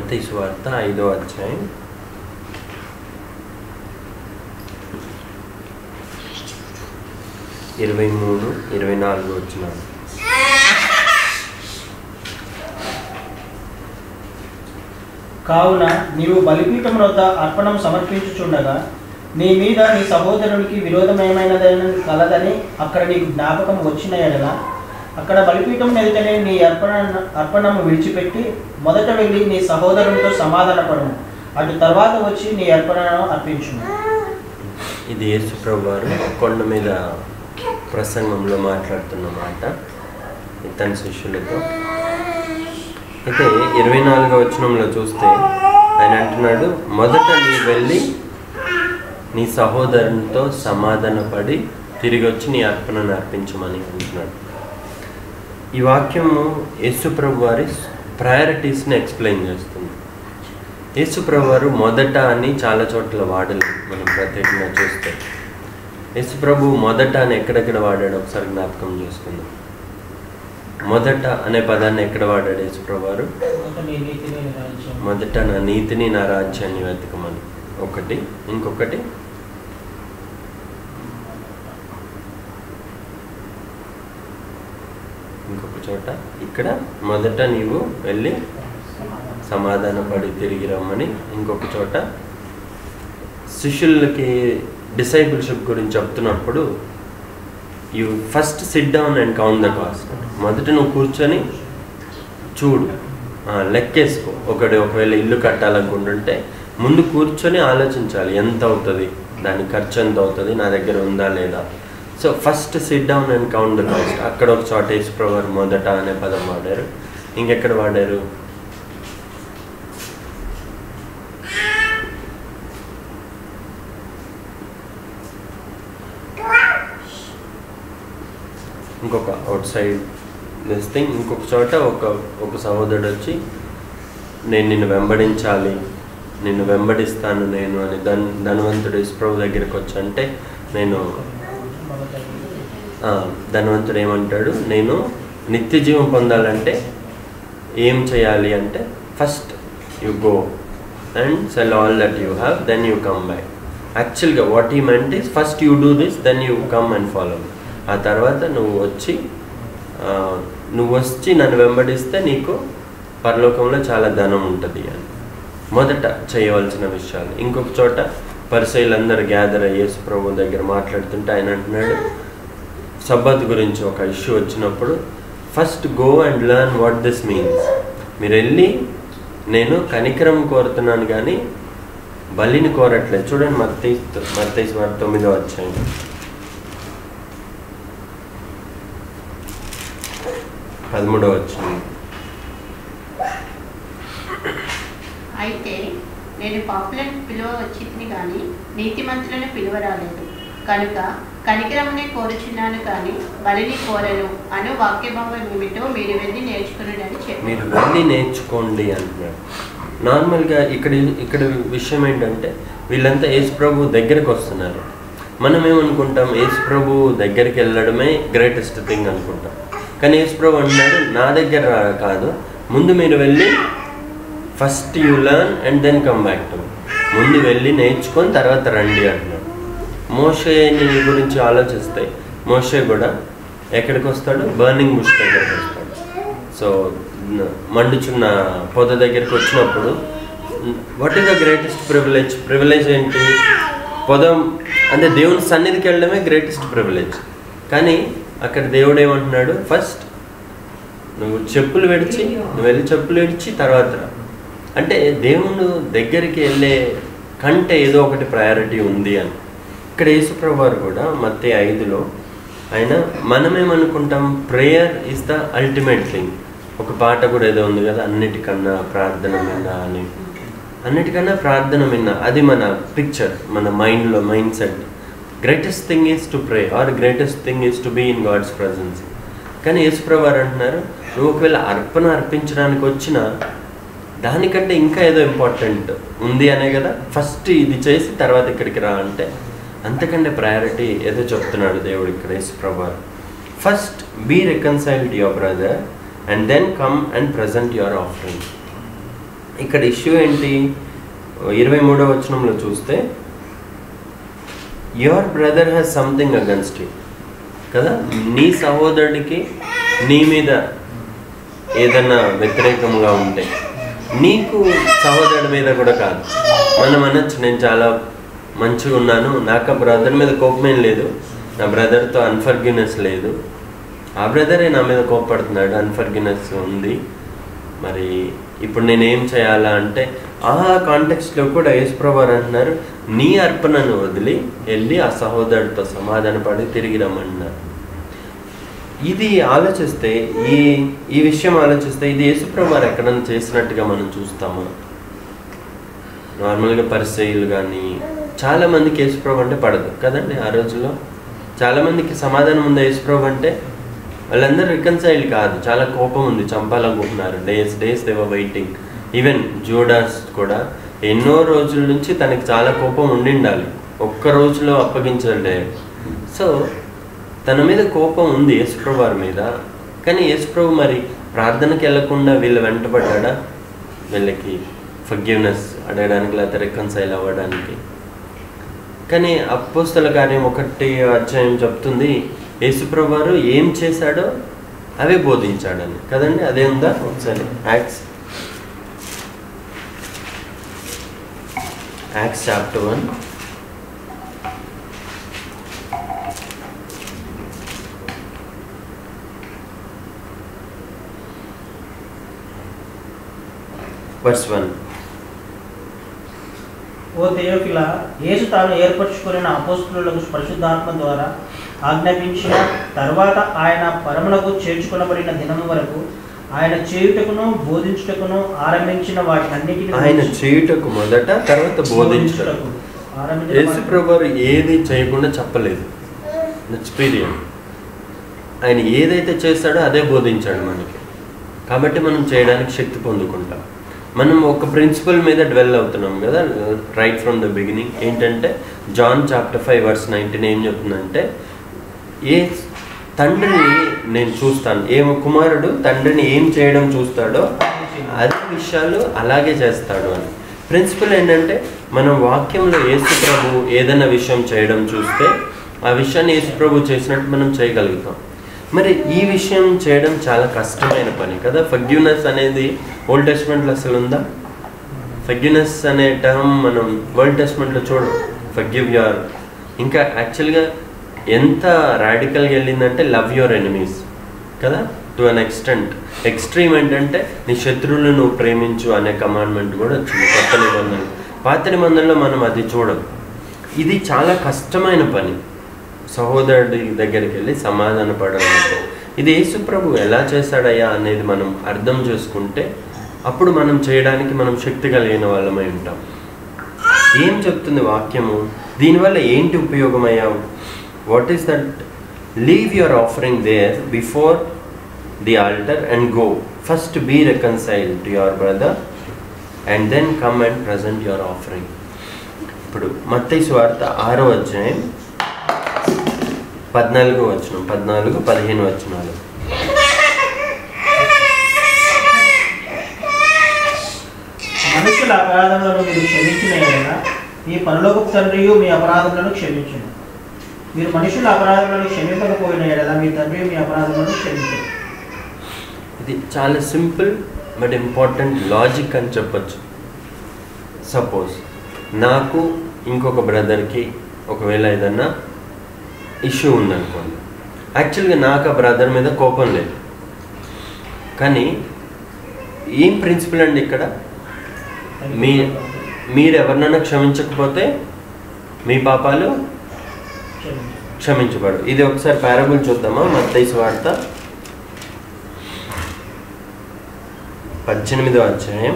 మత్తయి వార్త ఐదో అధ్యాయం ఇరవై మూడు ఇరవై నాలుగు వచ్చినాడు కావున నీవు బలిపీఠం వద్ద అర్పణం సమర్పించుచుండగా నీ మీద నీ సహోదరునికి విరోధమేమైనదైన కలదని అక్కడ నీకు జ్ఞాపకం వచ్చిన ఎడల అక్కడ బలిపీఠం ఎదుటనే నీ అర్పణ అర్పణము విడిచిపెట్టి మొదట వెళ్ళి నీ సహోదరునితో సమాధానపడము అటు తర్వాత వచ్చి నీ అర్పణను అర్పించుము ఇది యేసుప్రభు వారు కొండ మీద ప్రసంగంలో మాట్లాడుతున్న మాట ఇతని శిష్యులతో అయితే ఇరవై నాలుగో వచనంలో చూస్తే ఆయన అంటున్నాడు మొదట నీ వెళ్ళి నీ సహోదరునితో సమాధానపడి తిరిగి వచ్చి నీ అర్పణను అర్పించమని అంటున్నాడు ఈ వాక్యము యేసుప్రభు వారి ప్రయారిటీస్ని ఎక్స్ప్లెయిన్ చేస్తుంది యేసుప్రభు వారు మొదట అని చాలా చోట్ల వాడలేదు మనం ప్రత్యేకంగా చూస్తే యేసుప్రభు మొదట అని ఎక్కడెక్కడ వాడాడు ఒకసారి జ్ఞాపకం చేసుకుందాం మొదట అనే పదాన్ని ఎక్కడ వాడాడు యేసుప్రభు వారు మొదట నీ నీతిని నిర్ణయించము. మొదట నా నీతిని నా రాజ్యాన్ని వెతకమని ఒకటి ఇంకొకటి ఇంకొక చోట ఇక్కడ మొదట నీవు వెళ్ళి సమాధానపడి తిరిగి రమ్మని ఇంకొక చోట శిష్యులకి డిసైబుల్షిప్ గురించి చెప్తున్నప్పుడు you first sit down and count the cost మొదట నువ్వు కూర్చొని చూడు ఆ, లెక్కేసుకో ఒకటి ఒకవేళ ఇల్లు కట్టాలనుకుంటుంటే ముందు కూర్చొని ఆలోచించాలి ఎంత అవుతుంది దాని ఖర్చు ఎంత అవుతుంది నా దగ్గర ఉందా లేదా so first sit down and count the cost అక్కడ ఒక చోట యేసుప్రభు మొదట అనే పదం వాడారు ఇంకెక్కడ వాడారు ఇంకొక అవుట్ సైడ్ దిస్ థింగ్ ఇంకొక చోట ఒక ఒక సహోదరుడు వచ్చి నేను నిన్ను వెంబడించాలి నిన్ను వెంబడిస్తాను నేను అని ధన్ ధనవంతుడు ఇస్ప్రభు దగ్గరికి వచ్చి అంటే నేను మొదట వెళ్ళి ఆ, ధనవంతుడు ఏమంటాడు నేను నిత్య జీవం పొందాలంటే ఏం చేయాలి అంటే first you go and sell all that you have then you come back యాక్చువల్గా what he meant is first you do this then you come and follow ఆ తర్వాత నువ్వు వచ్చి ఆ, నువ్వు వచ్చి నన్ను వెంబడిస్తే నీకు పరలోకంలో చాలా ధనం ఉంటుంది అని మొదట చేయవలసిన విషయాలు ఇంకొక చోట పరిశైలందరూ గ్యాదర్ అయ్యేసి ప్రభు దగ్గర మాట్లాడుతుంటే ఆయన అంటున్నాడు సబ్బత్ గురించి ఒక ఇష్యూ వచ్చినప్పుడు first go and learn what this means మీరు వెళ్ళి నేను కనికరం కోరుతున్నాను కానీ బలిని కోరట్లేదు చూడండి మత్తయి మత్తయి వారి తొమ్మిదో వచ్చాయి పదమూడో వచ్చింది అయితే నేను పాపులను పిలువ వచ్చింది కానీ నీతిమంతులను పిలువ రాలేదు కనుక కనికరమునే కోరుచున్నాను కానీ బలిని కోరను అను వాక్యభావం ఏమిటో మీరు వెళ్ళి నేర్చుకున్నాడని చెప్పారు మీరు వెళ్ళి నేర్చుకోండి అంటున్నాడు నార్మల్గా ఇక్కడ ఇక్కడ విషయం ఏంటంటే వీళ్ళంతా యేసు ప్రభు దగ్గరికి వస్తున్నారు మనం ఏమనుకుంటాం యేసు ప్రభు దగ్గరికి వెళ్ళడమే గ్రేటెస్ట్ థింగ్ అనుకుంటాం కానీ యేసు ప్రభు అంటున్నాడు నా దగ్గర రా- కాదు ముందు మీరు వెళ్ళి first you learn and then come back to ముందు వెళ్ళి నేర్చుకొని తర్వాత రండి అంటున్నాడు మోషేని గురించి ఆలోచిస్తే మోషే కూడా ఎక్కడికి వస్తాడు బర్నింగ్ బుష్ దగ్గరికి వస్తాడు సో న- మండుచున్న పొద దగ్గరికి వచ్చినప్పుడు what is the greatest privilege privilege ఏంటి పొద అంటే దేవుని సన్నిధికి వెళ్ళడమే గ్రేటెస్ట్ ప్రివిలేజ్ కానీ అక్కడ దేవుడు ఏమంటున్నాడు ఫస్ట్ నువ్వు చెప్పులు విడిచి నువ్వు వెళ్ళి చెప్పులు విడిచి తర్వాత రా అంటే దేవుడు దగ్గరికి వెళ్ళే కంటే ఏదో ఒకటి ప్రయారిటీ ఉంది అని ఇక్కడ యేసుప్రభు వారు కూడా మత్తే ఐదులో ఆయన మనమేమనుకుంటాం prayer is the ultimate thing ఒక పాట కూడా ఏదో ఉంది కదా అన్నిటికన్నా ప్రార్థన మిన్న అని అన్నిటికన్నా ప్రార్థన మిన్న అది మన పిక్చర్ మన మైండ్లో mind set greatest thing is to pray or greatest thing is to be in God's presence కానీ యేసుప్రభు వారు అంటున్నారు నువ్వు ఒకవేళ అర్పణ అర్పించడానికి వచ్చినా దానికంటే ఇంకా ఏదో ఇంపార్టెంట్ ఉంది అనే కదా ఫస్ట్ ఇది చేసి తర్వాత ఇక్కడికి రా అంటే అంతకంటే ప్రయారిటీ ఏదో చెప్తున్నాడు దేవుడు ఇక్కడ యేసుప్రభు వారు first be reconciled your brother and then come and present your offering ఇక్కడ ఇష్యూ ఏంటి ఇరవై మూడో వచనంలో చూస్తే your brother has something against you కదా నీ సహోదరుడికి నీ మీద ఏదన్నా వ్యతిరేకంగా ఉంటే నీకు సహోదరుడి మీద కూడా కాదు మనం అనొచ్చు నేను చాలా మంచిగా ఉన్నాను నాకు ఆ బ్రదర్ మీద కోపమేం లేదు నా బ్రదర్తో అన్ఫర్గినెస్ లేదు ఆ బ్రదరే నా మీద కోపడుతున్నాడు అన్ఫర్గినెస్ ఉంది మరి ఇప్పుడు నేను ఏం చేయాలా అంటే ఆ కాంటెక్స్ట్లో కూడా యేసుప్రభారు అంటున్నారు నీ అర్పణను వదిలి వెళ్ళి ఆ సహోదరుడితో సమాధానపడి తిరిగి రమ్మన్నారు ఇది ఆలోచిస్తే ఈ ఈ విషయం ఆలోచిస్తే ఇది యేసుప్రభారు ఎక్కడైనా చేసినట్టుగా మనం చూస్తామా నార్మల్గా పరిచయులు కానీ చాలా మందికి యేసుప్రభు అంటే పడదు కదండి ఆ రోజుల్లో చాలా మందికి సమాధానం ఉంది యేసుప్రభు అంటే వాళ్ళందరూ రికన్సైల్ కాదు చాలా కోపం ఉంది చంపాలనుకుంటున్నారు days days they were waiting even Judas కూడా ఎన్నో రోజుల నుంచి తనకి చాలా కోపం ఉండిండాలి ఒక్క రోజులో అప్పగించలే సో తన మీద కోపం ఉంది యేసుప్రభు వారి మీద కానీ యేసుప్రభు మరి ప్రార్థనకి వెళ్లకుండా వీళ్ళు వెంటబడ్డా వీళ్ళకి ఫర్గివ్నెస్ అడగడానికి లేకపోతే రికన్సైల్ అవ్వడానికి కానీ అపోస్తల కార్యం ఒకటి అధ్యాయం చెప్తుంది యేసుప్రభు వారు ఏం చేశాడో అవే బోధించాడని కదండి అదే ఉందా ఒకసారి acts acts chapter one verse one O తెయోఫిల యేసు తాను ఏర్పరచుకున్న అపోస్తులకు పరిశుద్ధాత్మ ద్వారా ఆజ్ఞాపించిన తర్వాత ఆయన పరమునకు చేర్చుకొనబడిన దినం వరకు ఆయన చేయుటకును బోధించుటకును ఆరంభించిన వాటినన్నిటిని ఆయన చేయుటకు మొదట తర్వాత బోధించటకు ఆరంభించిన యేసు వాటి- ప్రభు వారు ఏది చేయకుండా చెప్పలేదు దట్స్ పీరియడ్ ఆయన ఏదైతే చేస్తాడో అదే బోధించాడు మనకి కాబట్టి మనం చేయడానికి శక్తి పొందుకుంటాం మనం ఒక ప్రిన్సిపల్ మీద డెవెల్ అవుతున్నాం కదా రైట్ ఫ్రమ్ ద బిగినింగ్ ఏంటంటే John chapter five verse nineteen ఏం చెప్తుందంటే ఏ తండ్రిని నేను చూస్తాను ఏ కుమారుడు తండ్రిని ఏం చేయడం చూస్తాడో అదే విషయాలు అలాగే చేస్తాడు అని ప్రిన్సిపల్ ఏంటంటే మనం వాక్యంలో యేసు ప్రభు ఏదైనా విషయం చేయడం చూస్తే ఆ విషయాన్ని యేసు ప్రభు చేసినట్టు మనం చేయగలుగుతాం మరి ఈ విషయం చేయడం చాలా కష్టమైన పని కదా ఫగ్యూనెస్ అనేది ఓల్డ్ టెస్ట్మెంట్లో అసలు ఉందా ఫగ్యూనెస్ అనే టర్మ్ మనం వరల్డ్ టెస్ట్మెంట్లో చూడం ఫగ్గివ్ యువర్ ఇంకా యాక్చువల్గా ఎంత రాడికల్గా వెళ్ళిందంటే లవ్ యువర్ ఎనిమీస్ కదా టు అన్ ఎక్స్టెంట్ ఎక్స్ట్రీమ్ ఏంటంటే నీ శత్రువులను నువ్వు ప్రేమించు అనే కమాండ్మెంట్ కూడా వచ్చింది కొత్త నిబంధనలు పాత నిబంధనలో మనం అది చూడం ఇది చాలా కష్టమైన పని సహోదరుడి దగ్గరికి వెళ్ళి సమాధాన పడడం అంటే ఇది యేసుప్రభు ఎలా చేశాడయ్యా అనేది మనం అర్థం చేసుకుంటే అప్పుడు మనం చేయడానికి మనం శక్తి కలిగిన వాళ్ళమై ఉంటాం ఏం చెప్తుంది వాక్యము దీనివల్ల ఏంటి ఉపయోగమయ్యావు what is that leave your offering there before the altar and go first be reconcile to your brother and then come and present your offering ఇప్పుడు మత్తయి వార్త ఆరో అధ్యాయం పద్నాలుగు వచనం పద్నాలుగు పదిహేను వచనాలు మనుషుల అపరాధములను మీరు క్షమించిన ఎడల మీ పరలోకపు తండ్రియు మీ అపరాధములను క్షమించును మీరు మనుషుల అపరాధములను క్షమింపకపోయిన ఎడల మీ తండ్రి మీ అపరాధములను క్షమించరు ఇది చాలా సింపుల్ బట్ ఇంపార్టెంట్ లాజిక్ అని చెప్పొచ్చు సపోజ్ నాకు ఇంకొక బ్రదర్కి ఒకవేళ ఏదన్నా ఇష్యూ ఉందనుకోండి యాక్చువల్గా నాకు ఆ బ్రదర్ మీద కోపం లేదు కానీ ఏం ప్రిన్సిపల్ అండి ఇక్కడ మీ మీరు ఎవరినైనా క్షమించకపోతే మీ పాపాలు క్షమించరు. క్షమించబడు ఇది ఒకసారి పారబుల్ చూద్దామా మత్తయి వార్త పద్దెనిమిదవ అధ్యాయం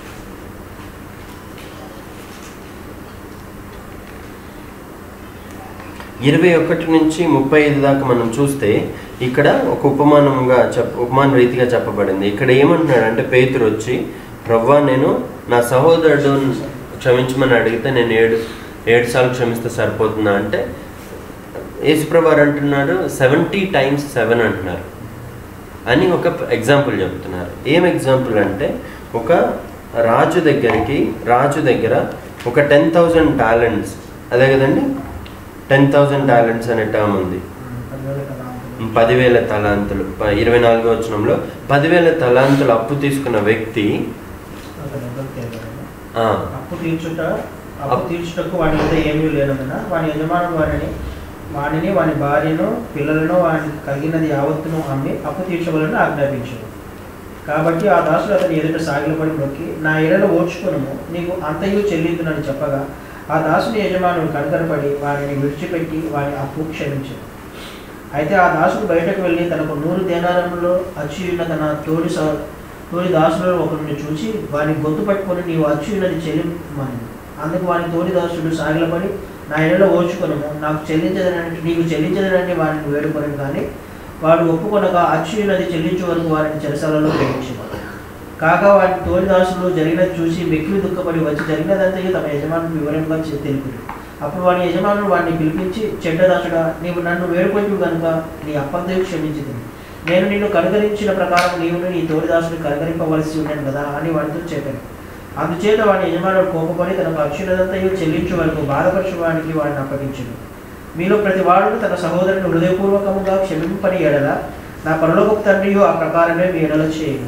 ఇరవై ఒకటి నుంచి ముప్పై ఐదు దాకా మనం చూస్తే ఇక్కడ ఒక ఉపమానంగా చెప్ ఉపమాన రీతిగా చెప్పబడింది ఇక్కడ ఏమంటున్నాడు అంటే పేతురు వచ్చి ప్రవ్వా నేను నా సహోదరుడు క్షమించమని అడిగితే నేను ఏడు ఏడు సార్లు క్షమిస్తే సరిపోతుందా అంటే యేసుప్రభారు అంటున్నారు సెవెంటీ టైమ్స్ సెవెన్ అంటున్నారు అని ఒక ఎగ్జాంపుల్ చెప్తున్నారు ఏం ఎగ్జాంపుల్ అంటే ఒక రాజు దగ్గరికి రాజు దగ్గర ఒక టెన్ థౌజండ్ టాలెంట్స్ అదే కదండి టెన్ థౌజండ్ టాలెంట్స్ అనే టర్మ్ ఉంది పదివేల తలాంతులు. పదివేల తలాంతులు ప- ఇరవై నాలుగో వచనంలో పదివేల తలాంతులు అప్పు తీసుకున్న వ్యక్తి అతను ఎవరికి తెలియదు. ఆ, అప్పు తీర్చుట అప్పు తీర్చుటకు వాని వద్ద ఏమీ లేనందున వాని యజమానుడు వారిని వానిని వాని భార్యను పిల్లలను వానికి కలిగినది యావత్తును అమ్మి అప్పు తీర్చవలని ఆజ్ఞాపించాడు కాబట్టి ఆ దాసుడు అతని ఎదుట సాగిలపడి నొక్కి నా ఎడలో ఓర్చుకును నీకు అంతయు చెల్లిందునని చెప్పగా ఆ దాసుని యజమానుడు కనకరపడి వారిని విడిచిపెట్టి వారి అప్పు క్షమించాడు అయితే ఆ దాసుడు బయటకు వెళ్ళి తనకు నూరు దేనారంలో అచ్చి ఉన్న తన తోడి స తోడి దాసులలో ఒకరిని చూసి వాని గొంతు పట్టుకొని నీవు అచ్చి ఉన్నది చెల్లిమని అందుకు వాని తోడి దాసుడు సాగిలపడి నా ఎడలో ఓర్చుకొనము నాకు చెల్లించదనంటే నీకు చెల్లించదనంటే వారిని వేడుకొనను కానీ వాడు ఒప్పుకొనగా అచ్చి ఉన్నది చెల్లించే వరకు వారిని చెరసాలలో వేయించేవాడు కాగా వారి తోడి దాసులు జరిగినది చూసి మెక్కిలి దుఃఖపడి వచ్చి జరిగినదంతా తమ యజమానుడు వివరంగా చె- తెలిపాడు అప్పుడు వాడి యజమానుడు వాడిని పిలిపించి చెడ్డదాసుడా నీవు నన్ను వేడుకొంచు కనుక నీ అప్పంతయు క్షమించింది నేను నిన్ను కనుగరించిన ప్రకారం నీవు నీ తోడిదాసుని కనుగరింపవలసి ఉన్నాను కదా అని వాడితో చెప్పాను అందుచేత వాడి యజమానుడు కోపపడి తనకు అక్షులదంతయు చెల్లించు వరకు బాధపరచు వాడికి వాడిని అప్పగించును మీలో ప్రతి వాడు తన సహోదరుని హృదయపూర్వకముగా క్షమింపని ఎడల నా పరలోకపు తండ్రియు ఆ ప్రకారమే మీ ఎడల చేయను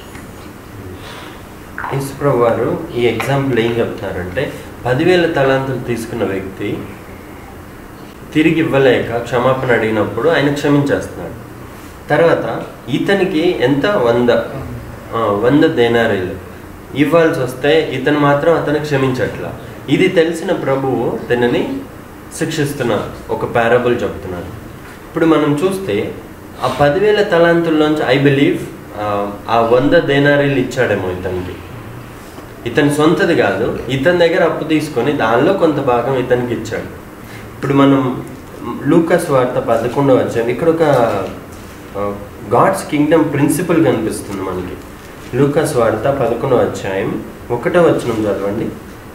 యేసుప్రభు వారు ఈ ఎగ్జాంపుల్ ఏం చెప్తున్నారంటే పదివేల తలాంతులు తీసుకున్న వ్యక్తి తిరిగి ఇవ్వలేక క్షమాపణ అడిగినప్పుడు ఆయన క్షమించేస్తున్నాడు తర్వాత ఇతనికి ఎంత వంద ఆ, వంద దేనారీలు ఇవ్వాల్సి వస్తే ఇతను మాత్రం అతను క్షమించట్లా ఇది తెలిసిన ప్రభువు దీనిని శిక్షిస్తున్న ఒక పారబుల్ చెప్తున్నాడు ఇప్పుడు మనం చూస్తే ఆ పదివేల తలాంతుల్లోంచి ఐ బిలీవ్ ఆ వంద దేనారీలు ఇచ్చాడేమో ఇతనికి ఇతని సొంతది కాదు ఇతని దగ్గర అప్పు తీసుకొని దానిలో కొంత భాగం ఇతనికి ఇచ్చాడు ఇప్పుడు మనం లూకస్ వార్త పదకొండవ వచ్చాం ఇక్కడ ఒక గాడ్స్ కింగ్డమ్ ప్రిన్సిపల్ కనిపిస్తుంది మనకి లూకస్ వార్త పదకొండవ అధ్యాయం ఒకటో వచనం చదవండి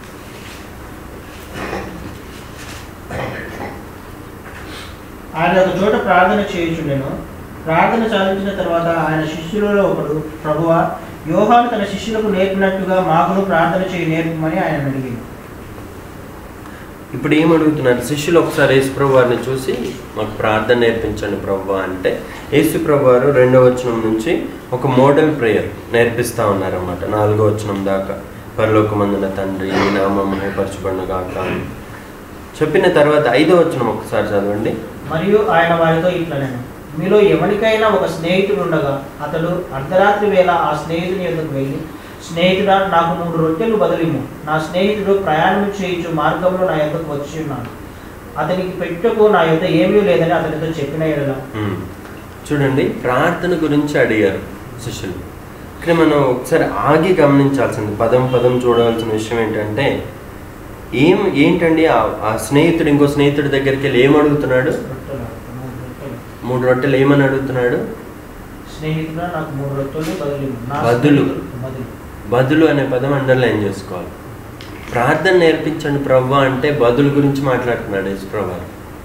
ఆయన ఒక చోట ప్రార్థన చేయుచుండెను ప్రార్థన చాలించిన తర్వాత ఆయన శిష్యులలో ఒకడు ప్రభువా యోహాను తన శిష్యులకు నేర్పినట్టుగా మాకును ప్రార్థన చేయి నేర్పమని ఆయన అడిగింది ఇప్పుడు ఏం అడుగుతున్నారు శిష్యులు ఒకసారి యేసుప్రభు వారిని చూసి మాకు ప్రార్థన నేర్పించండి ప్రభు అంటే యేసుప్రభు వారు రెండో వచనం నుంచి ఒక మోడల్ ప్రేయర్ నేర్పిస్తా ఉన్నారన్నమాట నాలుగో వచనం దాకా పరలోకమందున తండ్రి నీ నామం మహిమపరచబడును గాక అని చెప్పిన తర్వాత ఐదో వచనం ఒకసారి చదవండి మరియు ఆయన వారితో ఇట్లా నేను మీలో ఎవరికైనా ఒక స్నేహితుడు ఉండగా అతడు అర్ధరాత్రి వేళ ఆ స్నేహితుని యొద్దకు వెళ్ళి స్నేహితుడా నాకు మూడు రొట్టెలు బదిలిము నా స్నేహితుడు ప్రయాణం చేయించు మార్గంలో నా యొద్దకు వచ్చి ఉన్నాడు అతనికి పెట్టుకు నా యొద్ద ఏమీ లేదని అతనితో చెప్పిన ఎడల ఉమ్. చూడండి ప్రార్థన గురించి అడిగారు శిష్యులు ఇక్కడ మనం ఒకసారి ఆగి గమనించాల్సింది పదం పదం చూడవలసిన విషయం ఏంటంటే ఏం ఏంటండి ఆ- ఆ స్నేహితుడు ఇంకో స్నేహితుడి దగ్గరికి వెళ్ళి ఏం అడుగుతున్నాడు రొట్టెలు మూడు రొట్టెలు మూడు రొట్టెలు ఏమని అడుగుతున్నాడు స్నేహితుడా నాకు మూడు రొట్టెలు బదిలిము నా బదులు. స్నేహితుడు బదులు బదులు అనే పదం అండర్లైన్ చేసుకోవాలి ప్రార్థన నేర్పించండి ప్రవ్వ అంటే బదులు గురించి మాట్లాడుతున్నాడు యేసు ప్రభు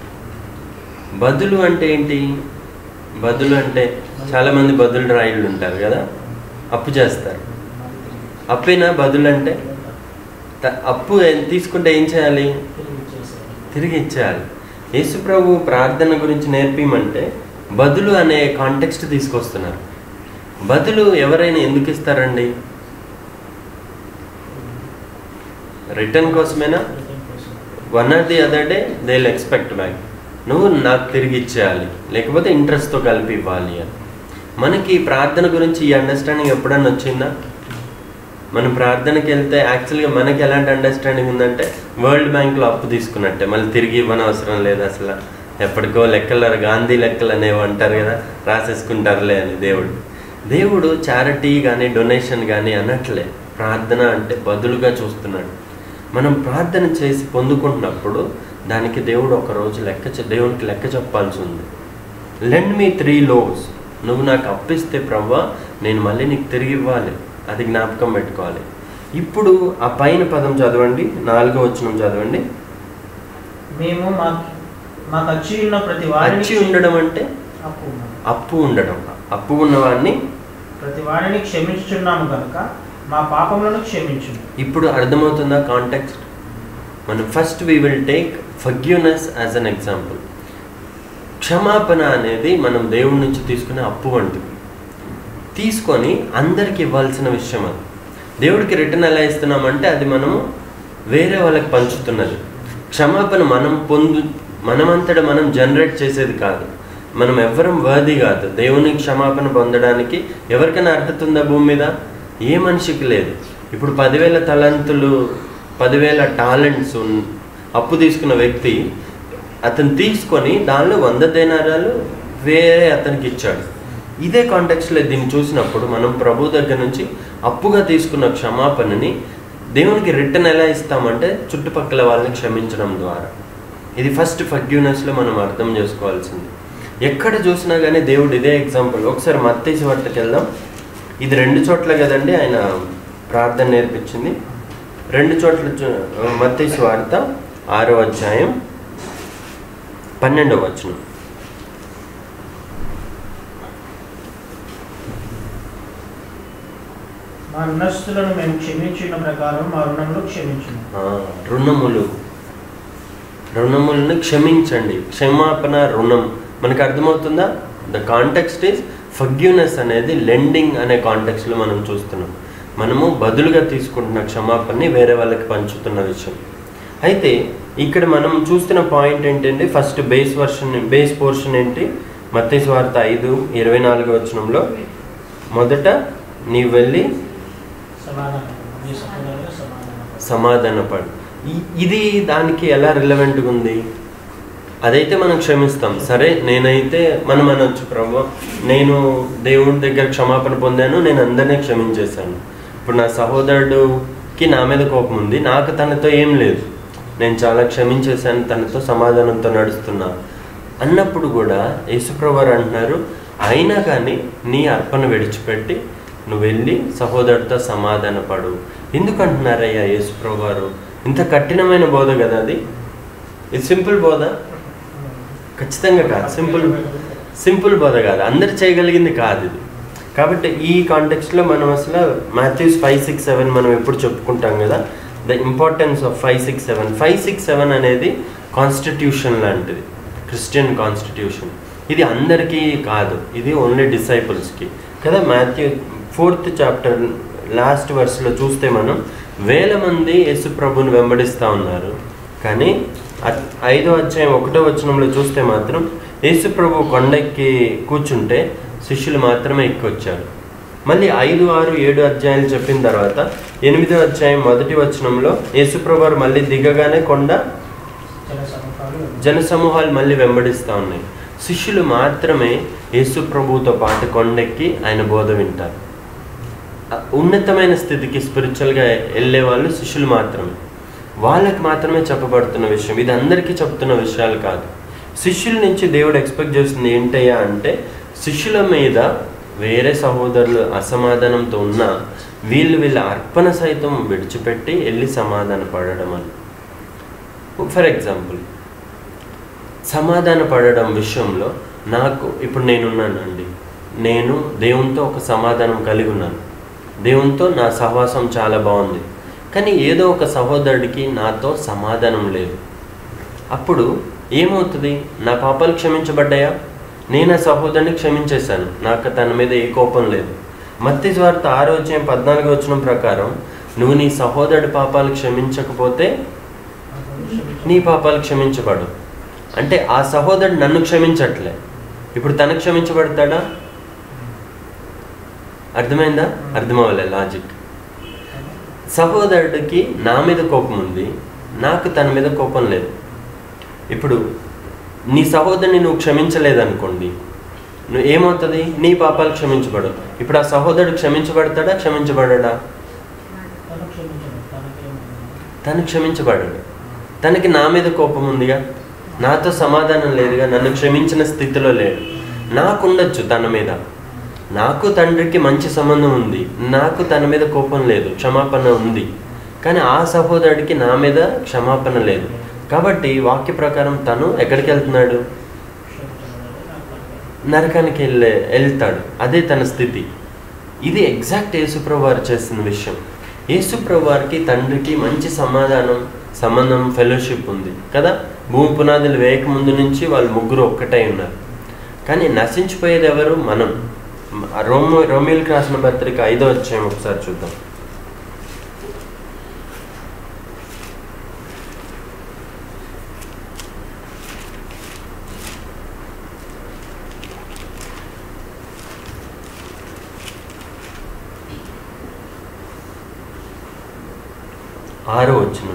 బదులు అంటే ఏంటి బదులు అంటే చాలా మంది బదులు రాయిళ్ళు ఉంటారు కదా అప్పు చేస్తారు అప్పేనా బదులు అంటే త- అప్పు ఏ- తీసుకుంటే ఏం చేయాలి తిరిగి ఇచ్చేయాలి యేసు ప్రభు ప్రార్థన గురించి నేర్పిమంటే బదులు అనే కాంటెక్స్ట్ తీసుకొస్తున్నారు బదులు ఎవరైనా ఎందుకు ఇస్తారండి రిటర్న్ కోసమేనా one or the other day they will expect back నువ్వు నాకు తిరిగి ఇచ్చేయాలి లేకపోతే ఇంట్రెస్ట్తో కలిపి ఇవ్వాలి అని మనకి ఈ ప్రార్థన గురించి ఈ అండర్స్టాండింగ్ ఎప్పుడన్నా వచ్చిందా మనం ప్రార్థనకి వెళ్తే యాక్చువల్గా మనకి ఎలాంటి అండర్స్టాండింగ్ ఉందంటే వరల్డ్ బ్యాంక్లో అప్పు తీసుకున్నట్టే మళ్ళీ తిరిగి ఇవ్వనవసరం లేదు అసలు ఎప్పటికో లెక్కలు గాంధీ లెక్కలు అనేవి అంటారు కదా రాసేసుకుంటారులే అని దేవుడు దేవుడు చారిటీ కానీ డొనేషన్ కానీ అనట్లే ప్రార్థన అంటే బదులుగా చూస్తున్నాడు మనం ప్రార్థన చేసి పొందుకుంటున్నప్పుడు దానికి దేవుడు ఒక రోజు లెక్క చె- దేవునికి లెక్క చెప్పాల్సి ఉంది లెండ్ మీ త్రీ లోస్ నువ్వు నాకు అప్పిస్తే ప్రవ్వా నేను మళ్ళీ నీకు తిరిగి ఇవ్వాలి అది జ్ఞాపకం పెట్టుకోవాలి ఇప్పుడు ఆ పైన పదం చదవండి నాలుగో వచనం చదవండి మేము మాకు మాకు వచ్చి ఉన్న ప్రతి వారిని వచ్చి ఉండడం అంటే అప్పు ఉన్నది. అప్పు ఉండడం అప్పు ఉన్నవాడిని ప్రతి వారిని క్షమించుచున్నాము కనుక మా పాపములను క్షమించు ఇప్పుడు అర్థమవుతుందా కాంటెక్స్ట్ మనం first we will take forgiveness as an example క్షమాపణ అనేది మనం దేవుడి నుంచి తీసుకునే అప్పు వంటిది తీసుకొని అందరికి ఇవ్వాల్సిన విషయం అది దేవుడికి రిటర్న్ ఎలా ఇస్తున్నామంటే అది మనము వేరే వాళ్ళకి పంచుతున్నది క్షమాపణ మనం పొందు మనమంతట మనం జనరేట్ చేసేది కాదు మనం ఎవ్వరం వర్ది కాదు దేవుని క్షమాపణ పొందడానికి ఎవరికైనా అర్హత ఉందా భూమి మీద ఏ మనిషికి లేదు ఇప్పుడు పదివేల తలంతులు పదివేల టాలెంట్స్ ఉన్- అప్పు తీసుకున్న వ్యక్తి అతను తీసుకొని దానిలో వంద దేనారాలు వేరే అతనికి ఇచ్చాడు ఇదే కాంటెక్స్లో దీన్ని చూసినప్పుడు మనం ప్రభు దగ్గర నుంచి అప్పుగా తీసుకున్న క్షమాపణని దేవునికి రిటర్న్ ఎలా ఇస్తామంటే చుట్టుపక్కల వాళ్ళని క్షమించడం ద్వారా ఇది ఫస్ట్ ఫగ్యూనెస్లో మనం అర్థం చేసుకోవాల్సింది ఎక్కడ చూసినా కానీ దేవుడు ఇదే ఎగ్జాంపుల్ ఒకసారి మత్తేసి వార్తకి వెళ్దాం ఇది రెండు చోట్ల కదండి ఆయన ప్రార్థన నేర్పించింది రెండు చోట్ల చూ- మత్తేసి వార్త ఆరో అధ్యాయం పన్నెండవ వచనం మా రుణస్థులను మేము క్షమించిన ప్రకారం మా రుణములు క్షమించును ఆ, రుణములు రుణములను క్షమించండి క్షమాపణ రుణం మనకు అర్థమవుతుందా ద కాంటెక్స్ట్ ఈస్ ఫగ్యూనెస్ అనేది లెండింగ్ అనే కాంటెక్స్లో మనం చూస్తున్నాం మనము బదులుగా తీసుకుంటున్న క్షమాపణని వేరే వాళ్ళకి పంచుతున్న విషయం అయితే ఇక్కడ మనం చూస్తున్న పాయింట్ ఏంటంటే first base version base portion ఏంటి మత్తయి వార్త ఐదు ఇరవై నాలుగు వచనంలో మొదట నీవు వెళ్ళి సమాధానం మీ సహోదరులకు సమాధానం సమాధానపడు ఇ- ఇది దానికి ఎలా రిలవెంట్గా ఉంది అదైతే మనం క్షమిస్తాం సరే నేనైతే మనం అనొచ్చు ప్రభు నేను దేవుడి దగ్గర క్షమాపణ పొందాను నేను అందరినీ క్షమించేశాను ఇప్పుడు నా సహోదరుడుకి నా మీద కోపం ఉంది నాకు తనతో ఏం లేదు నేను చాలా క్షమించేశాను తనతో సమాధానంతో నడుస్తున్నా అన్నప్పుడు కూడా యేసుప్రభు వారు అంటున్నారు అయినా కానీ నీ అర్పణ విడిచిపెట్టి నువ్వు వెళ్ళి సహోదరుడితో సమాధానపడు ఎందుకు అంటున్నారయ్యా యేసుప్రభు వారు ఇంత కఠినమైన బోధ కదా అది ఇది సింపుల్ బోధ ఖచ్చితంగా కాదు సింపుల్ సింపుల్ బోధ కాదు అందరు చేయగలిగింది కాదు ఇది కాబట్టి ఈ కాంటెక్స్ట్లో మనం అసలు మాథ్యూస్ ఫైవ్ సిక్స్ సెవెన్ మనం ఎప్పుడు చెప్పుకుంటాం కదా the importance of five six seven five six seven అనేది కాన్స్టిట్యూషన్ లాంటిది క్రిస్టియన్ కాన్స్టిట్యూషన్ ఇది అందరికీ కాదు ఇది ఓన్లీ డిసైపుల్స్కి కదా మాథ్యూ ఫోర్త్ చాప్టర్ లాస్ట్ వర్స్లో చూస్తే మనం వేల మంది యేసు ప్రభుని వెంబడిస్తూ ఉన్నారు కానీ అ- ఐదో అధ్యాయం ఒకటో వచనంలో చూస్తే మాత్రం యేసు ప్రభు కొండెక్కి కూర్చుంటే శిష్యులు మాత్రమే ఎక్కొచ్చారు మళ్ళీ ఐదు ఆరు ఏడు అధ్యాయాలు చెప్పిన తర్వాత ఎనిమిదో అధ్యాయం మొదటి వచనంలో యేసుప్రభు వారు మళ్ళీ దిగగానే కొండ జన సమూహాలు జనసమూహాలు మళ్ళీ వెంబడిస్తూ ఉన్నాయి శిష్యులు మాత్రమే యేసు ప్రభువుతో పాటు కొండెక్కి ఆయన బోధ వింటారు ఆ ఉన్నతమైన స్థితికి స్పిరిచువల్గా వెళ్ళే వాళ్ళు శిష్యులు మాత్రమే వాళ్ళకి మాత్రమే చెప్పబడుతున్న విషయం ఇది అందరికీ చెప్తున్న విషయాలు కాదు శిష్యుల నుంచి దేవుడు ఎక్స్పెక్ట్ చేస్తుంది ఏంటయ్యా అంటే శిష్యుల మీద వేరే సహోదరులు అసమాధానంతో ఉన్నా వీళ్ళు వీళ్ళ అర్పణ సైతం విడిచిపెట్టి వెళ్ళి సమాధాన పడడం అని ఫర్ ఎగ్జాంపుల్ సమాధాన పడడం విషయంలో నాకు ఇప్పుడు నేనున్నానండి నేను దేవునితో ఒక సమాధానం కలిగి ఉన్నాను దేవునితో నా సహవాసం చాలా బాగుంది కానీ ఏదో ఒక సహోదరుడికి నాతో సమాధానం లేదు అప్పుడు ఏమవుతుంది నా పాపాలు క్షమించబడ్డాయా నేను ఆ సహోదరుని క్షమించేశాను నాకు తన మీద ఏ కోపం లేదు మత్తి వార్త ఆరోగ్యం పద్నాలుగు వచ్చిన ప్రకారం నువ్వు నీ సహోదరుడి పాపాలు క్షమించకపోతే నీ పాపాలు క్షమించబడు అంటే ఆ సహోదరుడు నన్ను క్షమించట్లే ఇప్పుడు తను క్షమించబడతాడా అర్థమైందా అర్థమవ్వలే లాజిక్ సహోదరుడికి నా మీద కోపం ఉంది నాకు తన మీద కోపం లేదు ఇప్పుడు నీ సహోదరుని నువ్వు క్షమించలేదనుకోండి నువ్వు ఏమవుతుంది నీ పాపాలు క్షమించబడు ఇప్పుడు ఆ సహోదరుడు క్షమించబడతాడా క్షమించబడడా తను క్షమించడు తనకేమో తను క్షమించబడాడు తనకి నా మీద కోపం ఉందిగా నాతో సమాధానం లేదుగా నన్ను క్షమించిన స్థితిలో లేడు నాకుండొచ్చు తన మీద నాకు తండ్రికి మంచి సంబంధం ఉంది నాకు తన మీద కోపం లేదు క్షమాపణ ఉంది కానీ ఆ సహోదరుడికి నా మీద క్షమాపణ లేదు కాబట్టి వాక్య ప్రకారం తను ఎక్కడికి వెళ్తున్నాడు క్షమించబడాలి నాకు తనకేమో. నరకానికి వెళ్ళే వెళ్తాడు అదే తన స్థితి ఇది ఎగ్జాక్ట్ యేసుప్రభు వారు చేసిన విషయం యేసుప్రభు వారికి తండ్రికి మంచి సమాధానం సంబంధం ఫెలోషిప్ ఉంది కదా భూమి పునాదులు వేయక ముందు నుంచి వాళ్ళు ముగ్గురు ఒక్కటై ఉన్నారు కానీ నశించిపోయేది ఎవరు మనం రోమో రోమిల్కి రాసిన పత్రిక ఐదో వచ్చాము ఒకసారి చూద్దాం ఆరో వచ్చిన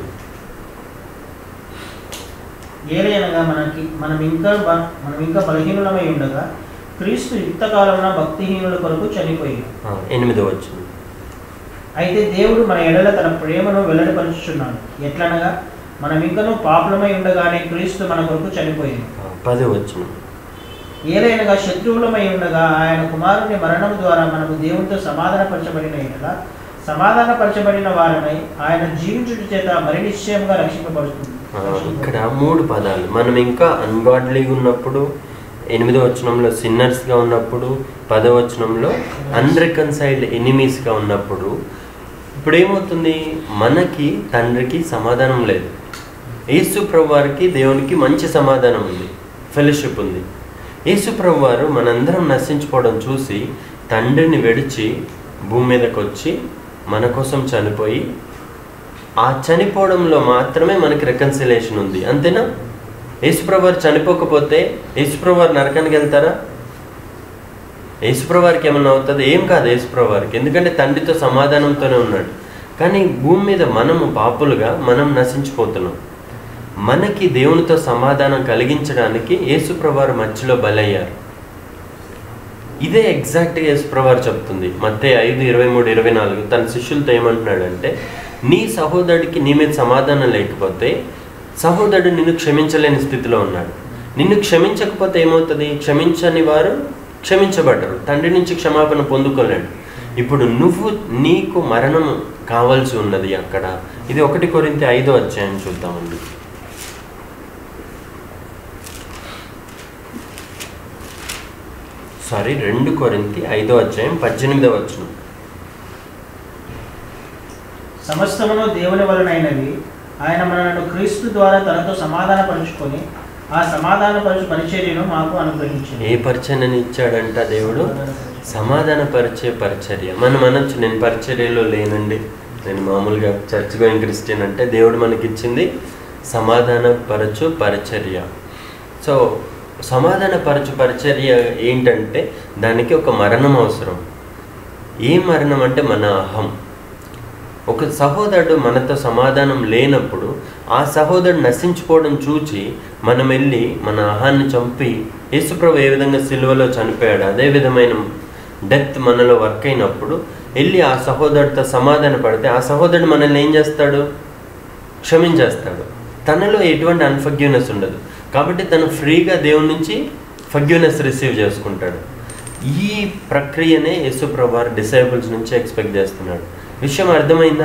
ఏలయనగా మనకి మనం ఇంకా బ- మనం ఇంకా బలహీనులమై ఉండగా క్రీస్తు యుక్తకాలమున భక్తిహీనుల కొరకు చనిపోయాడు ఎనిమిదో వచ్చిన అయితే దేవుడు మన ఎడల తన ప్రేమను వెల్లడిపరుచుచున్నాడు ఎట్లనగా మనం ఇంకనూ పాపులమై ఉండగానే క్రీస్తు మన కొరకు చనిపోయాడు పదో వచ్చిన ఏలైనగా శత్రువులమై ఉండగా ఆయన కుమారుని మరణం ద్వారా మనము దేవునితో సమాధానపరచబడిన ఎడల సమాధానపరచబడిన వారమై ఆయన జీవించుట చేత మరి నిశ్చయంగా రక్షింపబడుతుంది ఆ, ఇక్కడ మూడు పదాలు మనం ఇంకా అన్గాడ్లీగా ఉన్నప్పుడు ఎనిమిదో వచనంలో సిన్నర్స్గా ఉన్నప్పుడు పదో వచనంలో అన్రికన్సైల్డ్ ఎనిమీస్గా ఉన్నప్పుడు ఇప్పుడు ఏమవుతుంది మనకి తండ్రికి సమాధానం లేదు యేసు ప్రభు వారికి దేవునికి మంచి సమాధానం ఉంది ఫెలోషిప్ ఉంది యేసు ప్రభు వారు మనందరం నశించుకోవడం చూసి తండ్రిని విడిచి భూమి మీదకి వచ్చి మన కోసం చనిపోయి ఆ చనిపోవడంలో మాత్రమే మనకి రికన్సిలేషన్ ఉంది అంతేనా యేసుప్రభు వారు చనిపోకపోతే యేసుప్రభు వారు నరకానికి వెళ్తారా యేసుప్రభు వారికి ఏమన్నా అవుతుంది ఏం కాదు యేసుప్రభు వారికి ఎందుకంటే తండ్రితో సమాధానంతోనే ఉన్నాడు కానీ భూమి మీద మనము పాపులుగా మనం నశించిపోతున్నాం మనకి దేవునితో సమాధానం కలిగించడానికి యేసుప్రభు వారు మధ్యలో బలయ్యారు ఇదే ఎగ్జాక్ట్గా యేసుప్రభు వారు చెప్తుంది మధ్య ఐదు ఇరవై మూడు ఇరవై నాలుగు తన శిష్యులతో ఏమంటున్నాడంటే నీ సహోదరుడికి నీ మీద సమాధానం లేకపోతే సహోదరుడు నిన్ను క్షమించలేని స్థితిలో ఉన్నాడు నిన్ను క్షమించకపోతే ఏమవుతుంది క్షమించని వారు క్షమించబడ్డరు తండ్రి నుంచి క్షమాపణ పొందుకోలేడు ఇప్పుడు నువ్వు నీకు మరణం కావాల్సి ఉన్నది అక్కడ ఇది ఒకటి కొరింత ఐదో అధ్యాయం చూద్దామండి సారీ రెండు కొరింతి ఐదో అధ్యాయం పద్దెనిమిదవ వచనం సమస్తమును దేవుని వలనైనవి ఆయన మనలను క్రీస్తు ద్వారా తనతో సమాధానపరుచుకొని ఆ సమాధానపరచు పరిచర్యను మాకు అనుగ్రహించింది ఏ పరిచర్యని ఇచ్చాడంట దేవుడు సమాధానపరిచే పరిచర్య మనం అనొచ్చు నేను పరిచర్యలో లేనండి నేను మామూలుగా చర్చ్ గోయింగ్ క్రిస్టియన్ అంటే దేవుడు మనకిచ్చింది సమాధానపరచు పరిచర్య సో సమాధానపరచు పరిచర్య ఏంటంటే దానికి ఒక మరణం అవసరం ఏ మరణం అంటే మన అహం ఒక సహోదరుడు మనతో సమాధానం లేనప్పుడు ఆ సహోదరుడు నశించుకోవడం చూచి మనం వెళ్ళి మన అహాన్ని చంపి యేసుప్రభు ఏ విధంగా సిలువలో చనిపోయాడు అదే విధమైన డెత్ మనలో వర్క్ అయినప్పుడు వెళ్ళి ఆ సహోదరుడితో సమాధాన పడితే ఆ సహోదరుడు మనల్ని ఏం చేస్తాడు క్షమించేస్తాడు తనలో ఎటువంటి అన్ఫర్గ్యూనెస్ ఉండదు కాబట్టి తను ఫ్రీగా దేవుని నుంచి ఫర్గ్యూనెస్ రిసీవ్ చేసుకుంటాడు ఈ ప్రక్రియనే యేసుప్రభు వారు డిసైబుల్స్ నుంచి ఎక్స్పెక్ట్ చేస్తున్నాడు విషయం అర్థమైందా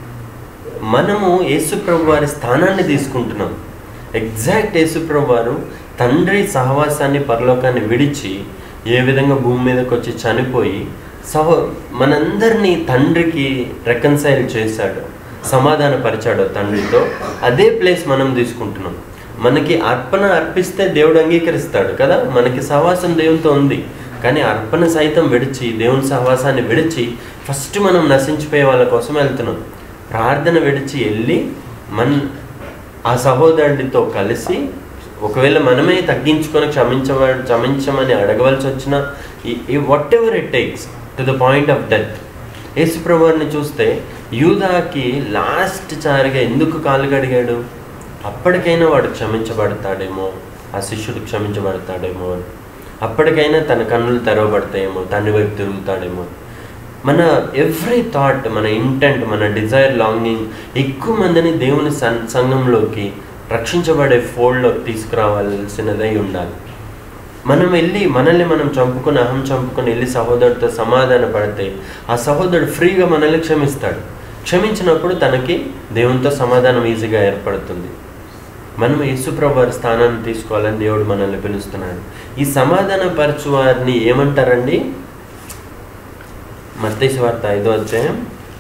మనము యేసుప్రభు వారి స్థానాన్ని తీసుకుంటున్నాం ఎగ్జాక్ట్ యేసుప్రభు వారు తండ్రి సహవాసాన్ని పరలోకాన్ని విడిచి ఏ విధంగా భూమి మీదకి వచ్చి చనిపోయి సహో మనందరినీ తండ్రికి రెకన్సైల్ చేశాడు సమాధానపరిచాడు తండ్రితో అదే ప్లేస్ మనం తీసుకుంటున్నాం మనకి అర్పణ అర్పిస్తే దేవుడు అంగీకరిస్తాడు కదా మనకి సహవాసం దేవునితో ఉంది కానీ అర్పణ సైతం విడిచి దేవుని సహవాసాన్ని విడిచి ఫస్ట్ మనం నశించిపోయే వాళ్ళ కోసం వెళ్తున్నాం ప్రార్థన విడిచి వెళ్ళి మన ఆ సహోదరుడితో కలిసి ఒకవేళ మనమే తగ్గించుకొని క్షమించవ క్షమించమని అడగవలసి వచ్చిన ఈ whatever it takes to the point of death యేసుప్రభుని చూస్తే యూదాకి లాస్ట్ చారిగా ఎందుకు కాలు కడిగాడు అప్పటికైనా వాడు క్షమించబడతాడేమో ఆ శిష్యుడు క్షమించబడతాడేమో అని అప్పటికైనా తన కన్నులు తెరవబడతాయేమో తండ్రి వైపు తిరుగుతాడేమో మన ఎవ్రీ థాట్ మన ఇంటెంట్ మన డిజైర్ లాంగింగ్ ఎక్కువ మందిని దేవుని సన్ సంఘంలోకి రక్షించబడే ఫోల్డ్లోకి తీసుకురావాల్సినదై ఉండాలి మనం వెళ్ళి మనల్ని మనం చంపుకొని అహం చంపుకొని వెళ్ళి సహోదరుడితో సమాధాన పడితే ఆ సహోదరుడు ఫ్రీగా మనల్ని క్షమిస్తాడు క్షమించినప్పుడు తనకి దేవునితో సమాధానం ఈజీగా ఏర్పడుతుంది మనం యేసుప్రభు వారి స్థానాన్ని తీసుకోవాలని దేవుడు మనల్ని పిలుస్తున్నాడు ఈ సమాధాన పరచు వారిని ఏమంటారండి మత్తయి వార్త ఐదో అధ్యాయం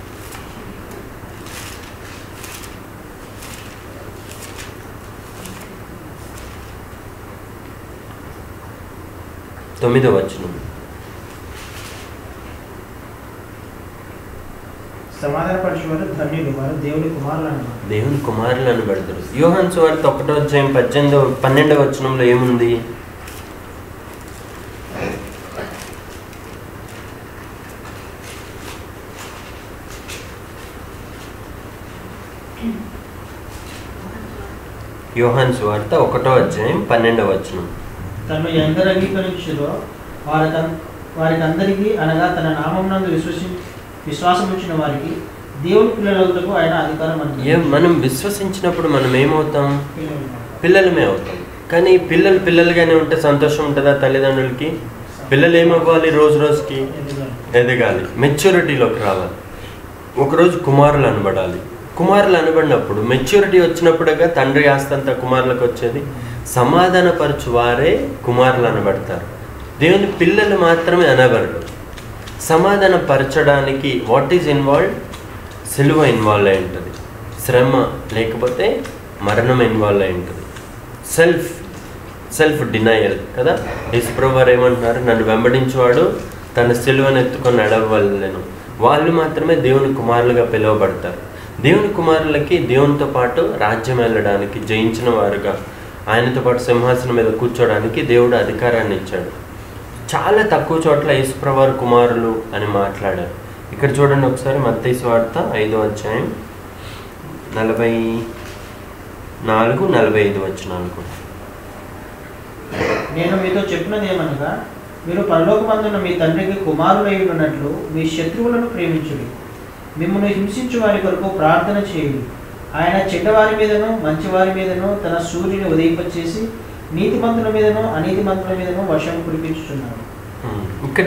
తొమ్మిదో వచనం సమాధానపరచువారు ధన్యులు వారు దేవుని కుమారులు అన్నారు దేవుని కుమారులు అని పెడతారు యోహాన్ సువార్త ఒకటో అధ్యాయం పద్దెనిమిదో పన్నెండవ వచనంలో ఏముంది యోహాన్ సువార్త ఒకటో అధ్యాయం పన్నెండవ వచనం తను ఎందరు అంగీకరించుదో వారికి వారికి అందరికీ అనగా తన నామం నందు విశ్వసి విశ్వాసం ఉంచిన వారికి దేవుని పిల్లలకు ఆయన అధికారం ఏ అంది మనం విశ్వసించినప్పుడు మనం ఏమవుతాం పిల్లలమే అవుతాం కానీ పిల్లలు పిల్లలుగానే ఉంటే సంతోషం ఉంటుందా తల్లిదండ్రులకి పిల్లలు ఏమవ్వాలి రోజు రోజుకి ఎదగాలి మెచ్యూరిటీలోకి రావాలి ఒకరోజు కుమారులు అనబడాలి కుమారులు అనబడినప్పుడు మెచ్యూరిటీ వచ్చినప్పుడుగా తండ్రి ఆస్తంతా కుమారులకు వచ్చేది సమాధానపరచు వారే కుమారులు అనబడతారు దేవుని పిల్లలు మాత్రమే అనబడరు సమాధాన పరచడానికి వాట్ ఈజ్ ఇన్వాల్వ్ సిలువ ఇన్వాల్వ్ అయి ఉంటుంది శ్రమ లేకపోతే మరణం ఇన్వాల్వ్ అయి ఉంటుంది సెల్ఫ్ సెల్ఫ్ డినయల్ కదా యేసుప్రభువారు ఏమంటున్నారు నన్ను వెంబడించేవాడు తన సిలువను ఎత్తుకొని నడవలేను వాళ్ళు మాత్రమే దేవుని కుమారులుగా పిలువబడతారు దేవుని కుమారులకి దేవునితో పాటు రాజ్యం వెళ్ళడానికి జయించిన వారుగా ఆయనతో పాటు సింహాసనం మీద కూర్చోడానికి దేవుడు అధికారాన్ని ఇచ్చాడు చాలా తక్కువ చోట్ల యేసుప్రవారు కుమారులు అని మాట్లాడారు ఇక్కడ చూడండి ఒకసారి మత్తయి వార్త ఐదో అధ్యాయం నలభై నాలుగు నలభై ఐదు వచ్చిన అనుకుంటా నేను మీతో చెప్పినది ఏమనగా మీరు పరలోకమందున్న మీ తండ్రికి కుమారులై ఉన్నట్లు మీ శత్రువులను ప్రేమించుడి మిమ్మల్ని హింసించు వారి కొరకు ప్రార్థన చేయుడి ఆయన చెడ్డవారి మీదను మంచివారి మీదను తన సూర్యుని ఉదయింపచేసి నీతిమంతుల మీదను అనీతిమంతుల మీదను వర్షం కురిపించుచున్నాడు ఉమ్, ఇక్కడ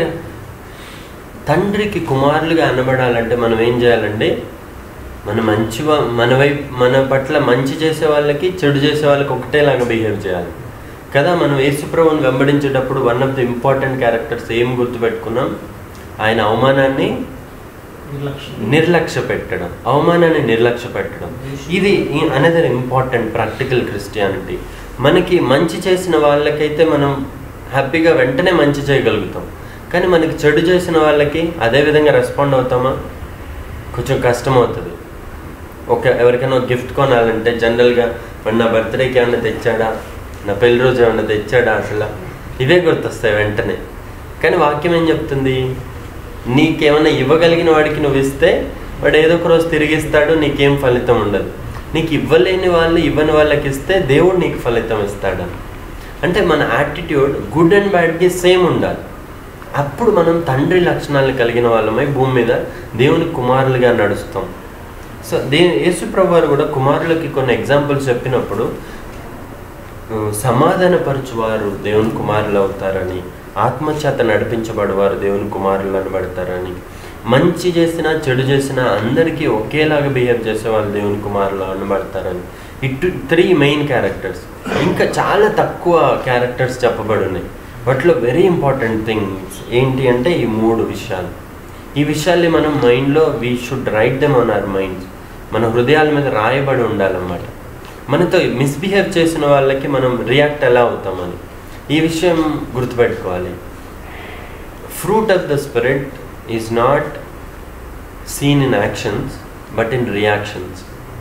తండ్రికి కుమారులుగా అనబడాలంటే మనం ఏం చేయాలండి మన మంచి వా- మన వైపు మన పట్ల మంచి చేసే వాళ్ళకి చెడు చేసే వాళ్ళకి ఒకటేలాగా బిహేవ్ చేయాలి కదా మనం యేసుప్రభుని వెంబడించేటప్పుడు one of the important characters ఏం గుర్తుపెట్టుకున్నాం ఆయన అవమానాన్ని నిర్లక్ష్యం నిర్లక్ష్య పెట్టడం అవమానాన్ని నిర్లక్ష్య పెట్టడం ఇది అనదర్ ఇంపార్టెంట్ ప్రాక్టికల్ క్రిస్టియానిటీ మనకి మంచి చేసిన వాళ్ళకైతే మనం హ్యాపీగా వెంటనే మంచి చేయగలుగుతాం కానీ మనకి చెడు చేసిన వాళ్ళకి అదే విధంగా రెస్పాండ్ అవుతామా కొంచెం కష్టం అవుతుంది ఒక ఎవరికైనా ఒక గిఫ్ట్ కొనాలంటే జనరల్గా వాడు నా బర్త్డేకి ఏమైనా తెచ్చాడా నా పెళ్లి రోజు ఏమైనా తెచ్చాడా అసలు ఇవే గుర్తొస్తాయి వెంటనే కానీ వాక్యం ఏం చెప్తుంది నీకేమైనా ఇవ్వగలిగిన వాడికి నువ్వు ఇస్తే వాడు ఏదో ఒక రోజు తిరిగిస్తాడు నీకేం ఫలితం ఉండదు నీకు ఇవ్వలేని వాళ్ళు ఇవ్వని వాళ్ళకి ఇస్తే దేవుడు నీకు ఫలితం ఇస్తాడు అంటే మన యాటిట్యూడ్ గుడ్ అండ్ బ్యాడ్కి సేమ్ ఉండాలి అప్పుడు మనం తండ్రి లక్షణాలు కలిగిన వాళ్ళమై భూమి మీద దేవుని కుమారులుగా నడుస్తాం సో దే యేసుప్రభు వారు కూడా కుమారులకి కొన్ని ఎగ్జాంపుల్స్ చెప్పినప్పుడు ఆ, సమాధానపరచువారు దేవుని కుమారులు అవుతారని ఆత్మచేత నడిపించబడవారు దేవుని కుమారులు అనబడతారని మంచి చేసినా చెడు చేసినా అందరికీ ఒకేలాగా బిహేవ్ చేసే వాళ్ళు దేవుని కుమారులు అనబడతారని ఇటు త్రీ మెయిన్ క్యారెక్టర్స్ ఇంకా చాలా తక్కువ క్యారెక్టర్స్ చెప్పబడి ఉన్నాయి వాటిలో వెరీ ఇంపార్టెంట్ థింగ్స్ ఏంటి అంటే ఈ మూడు విషయాలు ఈ విషయాల్ని మనం మైండ్లో we should write them on our minds మన హృదయాల మీద రాయబడి ఉండాలన్నమాట మనతో మిస్బిహేవ్ చేసిన వాళ్ళకి మనం రియాక్ట్ ఎలా అవుతామని ఈ విషయం గుర్తుపెట్టుకోవాలి fruit of the spirit is not seen in actions but in reactions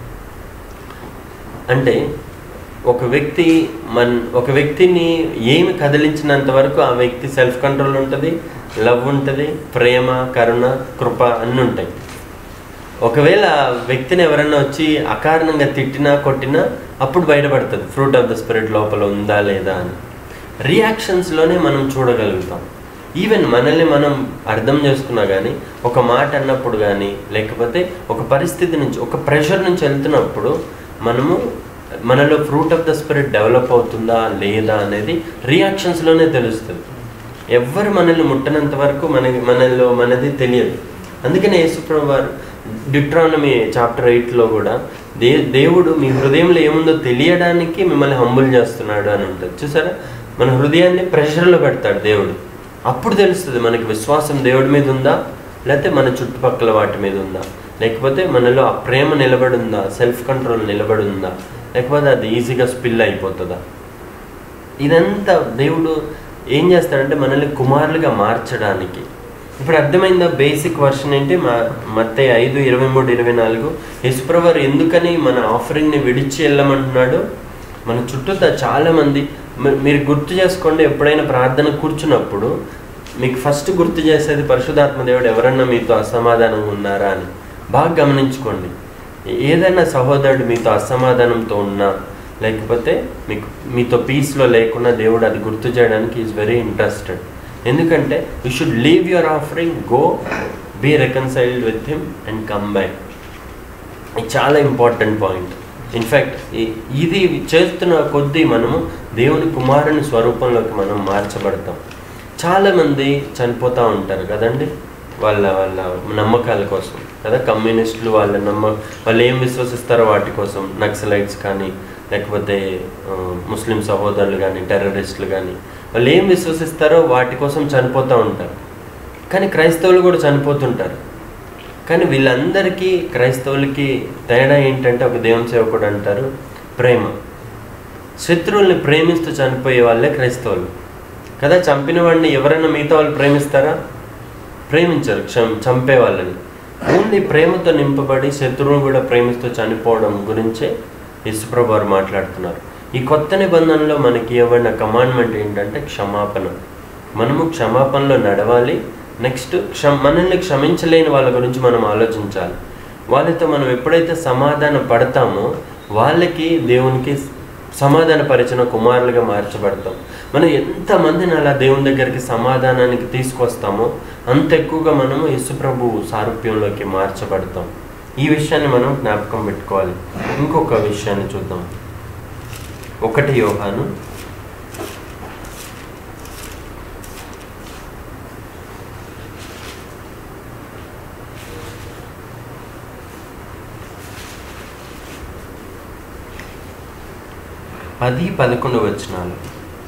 అంటే ఒక వ్యక్తి మన ఒక వ్యక్తిని ఏమి కదిలించినంత వరకు ఆ వ్యక్తి సెల్ఫ్ కంట్రోల్ ఉంటుంది లవ్ ఉంటుంది ప్రేమ కరుణ కృప అన్నీ ఉంటాయి ఒకవేళ ఆ వ్యక్తిని ఎవరైనా వచ్చి అకారణంగా తిట్టినా కొట్టినా అప్పుడు బయటపడుతుంది ఫ్రూట్ ఆఫ్ ద స్పిరిట్ లోపల ఉందా లేదా అని రియాక్షన్స్లోనే మనం చూడగలుగుతాం ఈవెన్ మనల్ని మనం అర్థం చేసుకున్నా కానీ ఒక మాట అన్నప్పుడు కానీ లేకపోతే ఒక పరిస్థితి నుంచి ఒక ప్రెషర్ నుంచి వెళ్తున్నప్పుడు మనము మనలో fruit of the spirit develop అవుతుందా లేదా అనేది రియాక్షన్స్లోనే తెలుస్తుంది ఎవ్వరు మనల్ని ముట్టనంత వరకు మనకి మనలో మనది తెలియదు అందుకనే యేసుప్రభు వారు డిట్రానమీ చాప్టర్ ఎయిట్లో కూడా దే దేవుడు మీ హృదయంలో ఏముందో తెలియడానికి మిమ్మల్ని హంబుల్ చేస్తున్నాడు అని ఉంటుంది చూసారా మన హృదయాన్ని ప్రెషర్లో పెడతాడు దేవుడు అప్పుడు తెలుస్తుంది మనకి విశ్వాసం దేవుడి మీద ఉందా లేకపోతే మన చుట్టుపక్కల వాటి మీద ఉందా లేకపోతే మనలో ఆ ప్రేమ నిలబడి ఉందా సెల్ఫ్ కంట్రోల్ నిలబడి ఉందా లేకపోతే అది ఈజీగా స్పిల్ అయిపోతుందా ఇదంతా దేవుడు ఏం చేస్తాడంటే మనల్ని కుమారులుగా మార్చడానికి ఇప్పుడు అర్థమైందా బేసిక్ వర్షన్ ఏంటి మా మత్తే ఐదు ఇరవై మూడు ఇరవై నాలుగు యశ్వ్రవారు ఎందుకని మన ఆఫరింగ్ని విడిచి వెళ్ళమంటున్నాడు మన చుట్టూతా చాలామంది మీ- మీరు గుర్తు చేసుకోండి ఎప్పుడైనా ప్రార్థన కూర్చున్నప్పుడు మీకు ఫస్ట్ గుర్తు చేసేది పరిశుధాత్మ దేవుడు ఎవరన్నా మీతో అసమాధానంగా ఉన్నారా అని బాగా గమనించుకోండి ఏదైనా సహోదరుడు మీతో అసమాధానంతో ఉన్నా లేకపోతే మీకు మీతో పీస్లో లేకున్నా దేవుడు అది గుర్తు చేయడానికి ఈజ్ వెరీ ఇంట్రెస్టెడ్ ఎందుకంటే you should leave your offering go be reconciled with him and come back ఇది చాలా ఇంపార్టెంట్ పాయింట్ ఇన్ఫ్యాక్ట్ ఇది చేస్తున్న కొద్దీ మనము దేవుని కుమారుని స్వరూపంలోకి మనం మార్చబడతాం చాలామంది చనిపోతూ ఉంటారు కదండి వాళ్ళ వాళ్ళ నమ్మకాల కోసం కదా కమ్యూనిస్టులు వాళ్ళ నమ్మ వాళ్ళు ఏం విశ్వసిస్తారో వాటి కోసం నక్సలైట్స్ కానీ లేకపోతే ఆ, ముస్లిం సహోదరులు కానీ టెర్రరిస్టులు కానీ వాళ్ళు ఏం విశ్వసిస్తారో వాటి కోసం చనిపోతూ ఉంటారు కానీ క్రైస్తవులు కూడా చనిపోతుంటారు కానీ వీళ్ళందరికీ క్రైస్తవులకి తేడా ఏంటంటే ఒక దేవుని సేవకుడు అంటారు ప్రేమ శత్రువుల్ని ప్రేమిస్తూ చనిపోయే వాళ్ళే క్రైస్తవులు కదా చంపిన వాడిని ఎవరైనా మిగతా వాళ్ళు ప్రేమిస్తారా ప్రేమించరు క్షం చంపే వాళ్ళని ఓన్లీ ప్రేమతో నింపబడి శత్రువును కూడా ప్రేమిస్తూ చనిపోవడం గురించే యేసుప్రభు వారు మాట్లాడుతున్నారు ఈ కొత్త నిబంధనలో మనకి ఇవ్వబడిన కమాండ్మెంట్ ఏంటంటే క్షమాపణ మనము క్షమాపణలో నడవాలి నెక్స్ట్ క్ష మనల్ని క్షమించలేని వాళ్ళ గురించి మనం ఆలోచించాలి వాళ్ళతో మనం ఎప్పుడైతే సమాధాన పడతామో వాళ్ళకి దేవునికి సమాధాన పరిచిన కుమారులుగా మార్చబడతాం మనం ఎంతమందిని అలా దేవుని దగ్గరికి సమాధానానికి తీసుకొస్తామో అంత ఎక్కువగా మనము యేసుప్రభు సారూప్యంలోకి మార్చబడతాం ఈ విషయాన్ని మనం జ్ఞాపకం పెట్టుకోవాలి ఇంకొక విషయాన్ని చూద్దాం ఒకటి యోహాను పది పదకొండు వచనాలు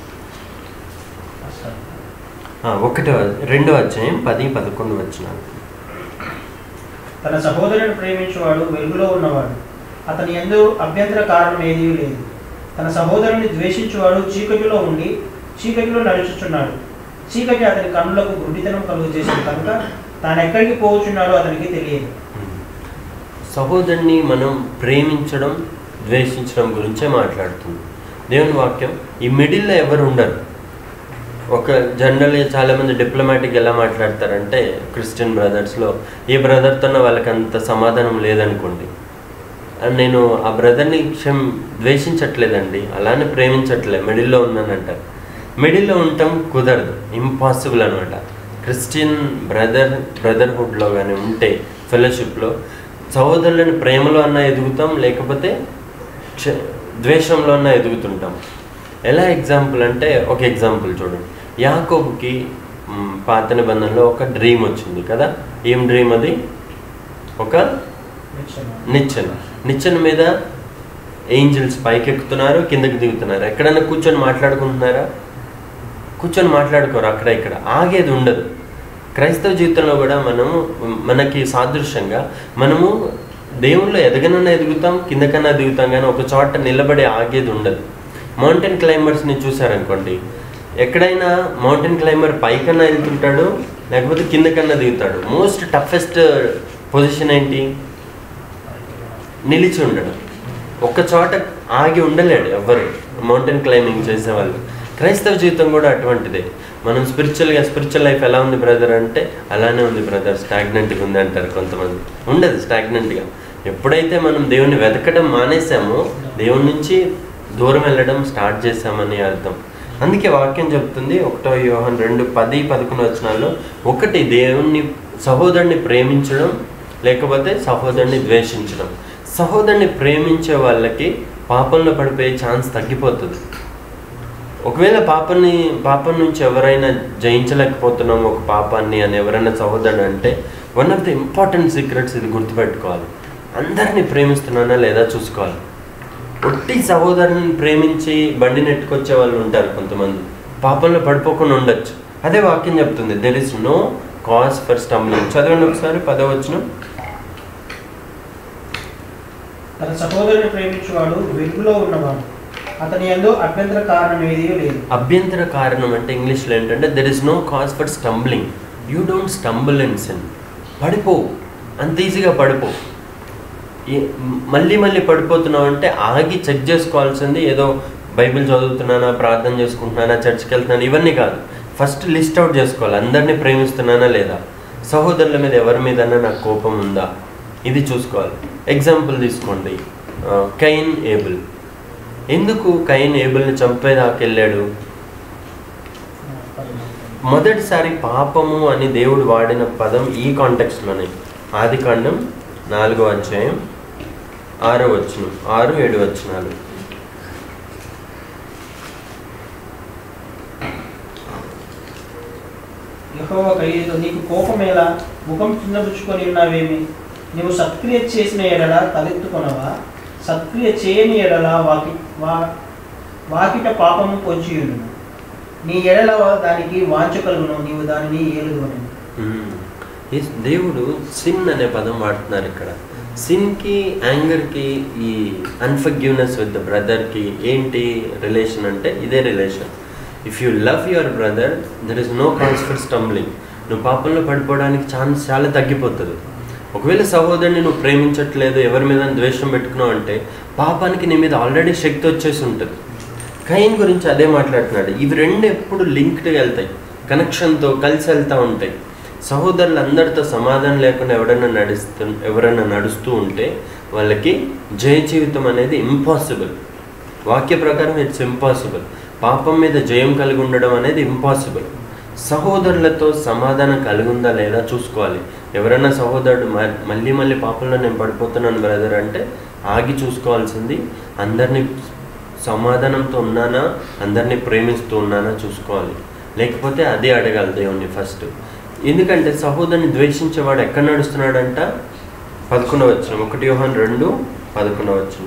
ఆ, ఒకటో రెండో అధ్యాయం పది పదకొండు వచనాలు తన సహోదరుని ప్రేమించువాడు వెలుగులో ఉన్నవాడు అతని ఎందు అభ్యంతర కారణం ఏదీ లేదు తన సహోదరుని ద్వేషించువాడు చీకటిలో ఉండి చీకటిలో నడుచుచున్నాడు చీకటి అతని కన్నులకు గుడ్డితనం కలుగు చేసింది కనుక తాను ఎక్కడికి పోవచ్చున్నాడో అతనికి తెలియదు సహోదరుని మనం ప్రేమించడం ద్వేషించడం గురించే మాట్లాడుతుంది దేవుని వాక్యం ఈ మిడిల్లో ఎవరు ఉండరు ఒక జనరల్గా చాలామంది డిప్లొమాటిక్ ఎలా మాట్లాడతారంటే క్రిస్టియన్ బ్రదర్స్లో ఏ బ్రదర్తోనో వాళ్ళకి అంత సమాధానం లేదనుకోండి అండ్ నేను ఆ బ్రదర్ని క్షం ద్వేషించట్లేదండి అలానే ప్రేమించట్లే మిడిల్లో ఉన్నానంటారు మిడిల్లో ఉండటం కుదరదు ఇంపాసిబుల్ అనమాట క్రిస్టియన్ బ్రదర్ బ్రదర్హుడ్లో కానీ ఉంటే ఫెలోషిప్లో సహోదరులను ప్రేమలో అన్నా ఎదుగుతాం లేకపోతే క్ష ద్వేషంలో అన్నా ఎదుగుతుంటాం ఎలా ఎగ్జాంపుల్ అంటే ఒక ఎగ్జాంపుల్ చూడండి యాకోబుకి మ్, పాత నిబంధనలో ఒక డ్రీమ్ వచ్చింది కదా ఏం డ్రీమ్ అది ఒక నిచ్చెన నిచ్చెన మీద ఏంజిల్స్ పైకి ఎక్కుతున్నారు కిందకి దిగుతున్నారు ఎక్కడన్నా కూర్చొని మాట్లాడుకుంటున్నారా కూర్చొని మాట్లాడుకోరు అక్కడ ఇక్కడ ఆగేది ఉండదు క్రైస్తవ జీవితంలో కూడా మనము మనకి సాదృశ్యంగా మనము దేవుళ్ళు ఎదగనన్నా ఎదుగుతాం కిందకన్నా దిగుతాం కానీ ఒక చోట నిలబడి ఆగేది ఉండదు మౌంటైన్ క్లైంబర్స్ని చూసారనుకోండి ఎక్కడైనా మౌంటైన్ క్లైంబర్ పైకన్నా వెళ్తుంటాడు లేకపోతే కిందకన్నా దిగుతాడు మోస్ట్ టఫెస్ట్ పొజిషన్ ఏంటి నిలిచి ఉండడం ఒక్క చోట ఆగి ఉండలేడు ఎవ్వరు మౌంటైన్ క్లైంబింగ్ చేసేవాళ్ళు క్రైస్తవ జీవితం కూడా అటువంటిదే మనం స్పిరిచువల్గా స్పిరిచువల్ లైఫ్ ఎలా ఉంది బ్రదర్ అంటే అలానే ఉంది బ్రదర్ స్టాగ్నెంట్గా ఉంది అంటారు కొంతమంది ఉండదు స్టాగ్నెంట్గా ఎప్పుడైతే మనం దేవుని వెతకడం మానేసామో దేవుని నుంచి దూరం వెళ్ళడం స్టార్ట్ చేసామని అర్థం అందుకే వాక్యం చెప్తుంది ఒకటో యోహన్ రెండు పది పదకొండు వచనాల్లో ఒకటి దేవుణ్ణి సహోదరుని ప్రేమించడం లేకపోతే సహోదరుని ద్వేషించడం సహోదరుని ప్రేమించే వాళ్ళకి పాపంలో పడిపోయే ఛాన్స్ తగ్గిపోతుంది ఒకవేళ పాపాన్ని పాపం నుంచి ఎవరైనా జయించలేకపోతున్నాం ఒక పాపాన్ని అని ఎవరైనా సహోదరుడు అంటే one of the important secrets ఇది గుర్తుపెట్టుకోవాలి అందరినీ ప్రేమిస్తున్నానా లేదా చూసుకోవాలి ఒట్టి సహోదరుని ప్రేమించి బండి నెట్టుకొచ్చే వాళ్ళు ఉంటారు కొంతమంది పాపంలో పడిపోకుండా ఉండొచ్చు అదే వాక్యం చెప్తుంది there is no cause for stumbling చదవండి ఒకసారి పదవచనం తన సహోదరుని ప్రేమించువాడు వెలుగులో ఉన్నవాడు అతని ఎందు అభ్యంతర కారణం ఏదీ లేదు అభ్యంతర కారణం అంటే ఇంగ్లీష్లో ఏంటంటే there is no cause for stumbling you don't stumble in sin పడిపో అంత ఈజీగా పడిపో ఈ- మళ్ళీ మళ్ళీ పడిపోతున్నావు అంటే ఆగి చెక్ చేసుకోవాల్సింది ఏదో బైబిల్ చదువుతున్నానా ప్రార్థన చేసుకుంటున్నానా చర్చ్కి వెళ్తున్నానా ఇవన్నీ కాదు ఫస్ట్ లిస్ట్ అవుట్ చేసుకోవాలి అందరినీ ప్రేమిస్తున్నానా లేదా సహోదరుల మీద ఎవరి మీదన్నా నాకు కోపం ఉందా ఇది చూసుకోవాలి ఎగ్జాంపుల్ తీసుకోండి ఆ, కైన్ ఏబుల్ ఎందుకు కైన్ ఏబుల్ని చంపేదాకా వెళ్ళాడు మొదటిసారి పాపము అని దేవుడు వాడిన పదం ఈ కాంటెక్స్ట్లోనే ఆది కాండం నాలుగో అధ్యాయం ఆరో వచనం ఆరు ఏడు వచనాలు యెహోవా కయ్యేదో నీకు కోపమేలా ముఖం చిన్నబుచ్చుకొని ఉన్నావేమి నీవు సత్క్రియ చేసిన ఎడల తలెత్తుకొనవా సత్క్రియ చేయని ఎడల వాకి వా వాకిట పాపము పొంచియుండును నీ ఎడల దానికి వాంఛ కలుగును నీవు దానిని ఏలుదువని మ్మ్. ఈ దేవుడు సిన్ అనే పదం వాడుతున్నారు ఇక్కడ సిన్కి యాంగర్కి ఈ అన్ఫర్గివ్నెస్ విత్ ద బ్రదర్కి ఏంటి రిలేషన్ అంటే ఇదే relation if you love your brother there is no cause for stumbling నువ్వు పాపంలో పడిపోవడానికి ఛాన్స్ చాలా తగ్గిపోతుంది ఒకవేళ సహోదరుని నువ్వు ప్రేమించట్లేదు ఎవరి మీద ద్వేషం పెట్టుకున్నావు అంటే పాపానికి నీ మీద ఆల్రెడీ శక్తి వచ్చేసి ఉంటుంది కైన్ గురించి అదే మాట్లాడుతున్నాడు ఇవి రెండు ఎప్పుడు లింక్డ్గా వెళ్తాయి కనెక్షన్తో కలిసి వెళ్తూ ఉంటాయి సహోదరులు అందరితో సమాధానం లేకుండా ఎవడన్నా నడుస్తూ ఎవరన్నా నడుస్తూ ఉంటే వాళ్ళకి జయ జీవితం అనేది ఇంపాసిబుల్ వాక్య ప్రకారం ఇట్స్ ఇంపాసిబుల్ పాపం మీద జయం కలిగి ఉండడం అనేది ఇంపాసిబుల్ సహోదరులతో సమాధానం కలిగి ఉందా లేదా చూసుకోవాలి ఎవరైనా సహోదరుడు మ- మళ్ళీ మళ్ళీ పాపంలో నేను పడిపోతున్నాను బ్రదర్ అంటే ఆగి చూసుకోవాల్సింది అందరినీ సమాధానంతో ఉన్నానా అందరినీ ప్రేమిస్తూ ఉన్నానా చూసుకోవాలి లేకపోతే అదే అడగాలి దేవుణ్ణి ఫస్ట్ ఎందుకంటే సహోదరుని ద్వేషించేవాడు ఎక్కడ నడుస్తున్నాడంట పదకొండవ వచ్చిన ఒకటి యోహాన్ రెండు పదకొండవ వచ్చిన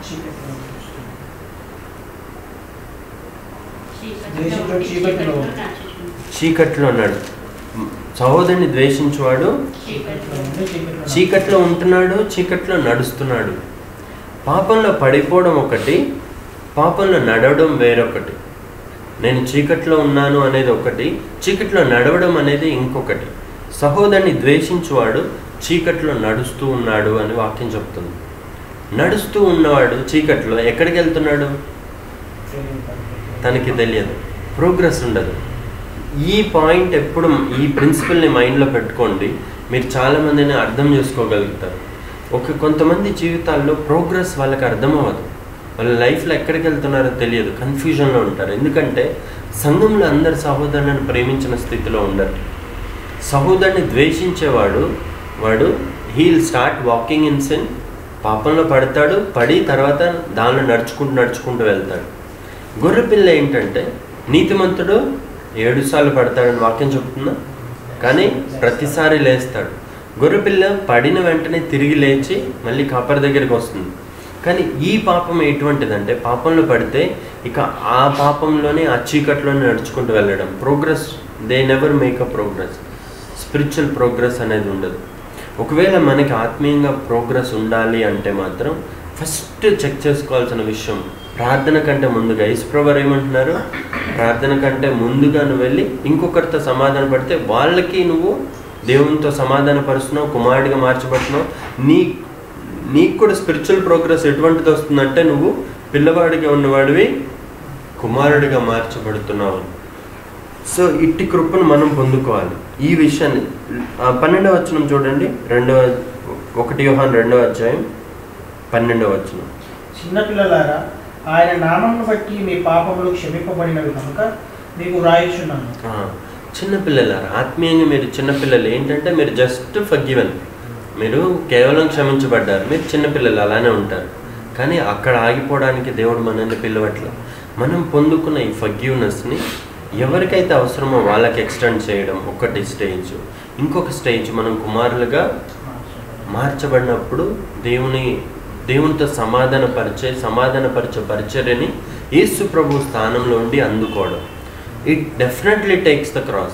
ద్వేషించు చీకటిలో. చీకట్లో ఉన్నాడు సహోదరుని ద్వేషించేవాడు చీకట్లో ఉంటున్నాడు చీకట్లో నడుస్తున్నాడు పాపంలో పడిపోవడం ఒకటి పాపంలో నడవడం వేరొకటి నేను చీకట్లో ఉన్నాను అనేది ఒకటి చీకట్లో నడవడం అనేది ఇంకొకటి సహోదరుని ద్వేషించువాడు చీకట్లో నడుస్తూ ఉన్నాడు అని వాక్యం చెప్తుంది నడుస్తూ ఉన్నవాడు చీకట్లో ఎక్కడికి వెళ్తున్నాడు తనకి తెలియదు ప్రోగ్రెస్ ఉండదు ఈ పాయింట్ ఎప్పుడు ఈ ప్రిన్సిపల్ని మైండ్లో పెట్టుకోండి మీరు చాలామందిని అర్థం చేసుకోగలుగుతారు ఒక కొంతమంది జీవితాల్లో ప్రోగ్రెస్ వాళ్ళకి అర్థం అవ్వదు వాళ్ళ లైఫ్లో ఎక్కడికి వెళ్తున్నారో తెలియదు కన్ఫ్యూజన్లో ఉంటారు ఎందుకంటే సంఘంలో అందరు సహోదరులను ప్రేమించిన స్థితిలో ఉండరు సహోదరుని ద్వేషించేవాడు వాడు he'll start walking in sin పాపంలో పడతాడు పడి తర్వాత దానిలో నడుచుకుంటూ నడుచుకుంటూ వెళ్తాడు గొర్రెపిల్ల ఏంటంటే నీతిమంతుడు ఏడు సార్లు పడతాడని వాక్యం చెప్తుందా కానీ ప్రతిసారి లేస్తాడు గొర్రెపిల్ల పడిన వెంటనే తిరిగి లేచి మళ్ళీ కాపర్ దగ్గరికి వస్తుంది కానీ ఈ పాపం ఎటువంటిదంటే పాపంలో పడితే ఇక ఆ పాపంలోనే ఆ చీకట్లోనే నడుచుకుంటూ వెళ్ళడం progress they never make a progress spiritual progress అనేది ఉండదు ఒకవేళ మనకి ఆత్మీయంగా ప్రోగ్రెస్ ఉండాలి అంటే మాత్రం ఫస్ట్ చెక్ చేసుకోవాల్సిన విషయం ప్రార్థన కంటే ముందుగా ఈశ్వరవారు ఏమంటున్నారు ప్రార్థన కంటే ముందుగా నువ్వు వెళ్ళి ఇంకొకరితో సమాధాన పడితే వాళ్ళకి నువ్వు దేవునితో సమాధాన పరుస్తున్నావు కుమారుడిగా మార్చబడుతున్నావు నీ నీకు కూడా స్పిరిచువల్ ప్రోగ్రెస్ ఎటువంటిది వస్తుందంటే నువ్వు పిల్లవాడిగా ఉన్నవాడివి కుమారుడిగా మార్చబడుతున్నావు సో ఇట్టి కృపను మనం పొందుకోవాలి ఈ విషయాన్ని ఆ, పన్నెండవ వచనం చూడండి రెండవ ఒకటి యోహాన్ రెండవ అధ్యాయం పన్నెండవ వచనం చిన్నపిల్లలారా ఆయన నామమును బట్టి మీ పాపములు క్షమింపబడినవి కనుక మీకు రాయిచున్నాను ఆ, చిన్నపిల్లలారా ఆత్మీయంగా మీరు చిన్నపిల్లలు ఏంటంటే మీరు జస్ట్ ఫర్గివెన్ మీరు కేవలం క్షమించబడ్డారు మీరు చిన్నపిల్లలు అలానే ఉంటారు కానీ అక్కడ ఆగిపోవడానికి దేవుడు మనల్ని పిలవట్ల మనం పొందుకున్న ఈ ఫర్గివ్నెస్ని ఎవరికైతే అవసరమో వాళ్ళకి ఎక్స్టెండ్ చేయడం ఒకటి స్టేజ్ ఇంకొక స్టేజ్ మనం కుమారులుగా మార్చబడినప్పుడు దేవుని దేవునితో సమాధానపరిచే సమాధానపరిచే పరిచర్యని యేసు ప్రభు స్థానంలో ఉండి అందుకోవడం it definitely takes the cross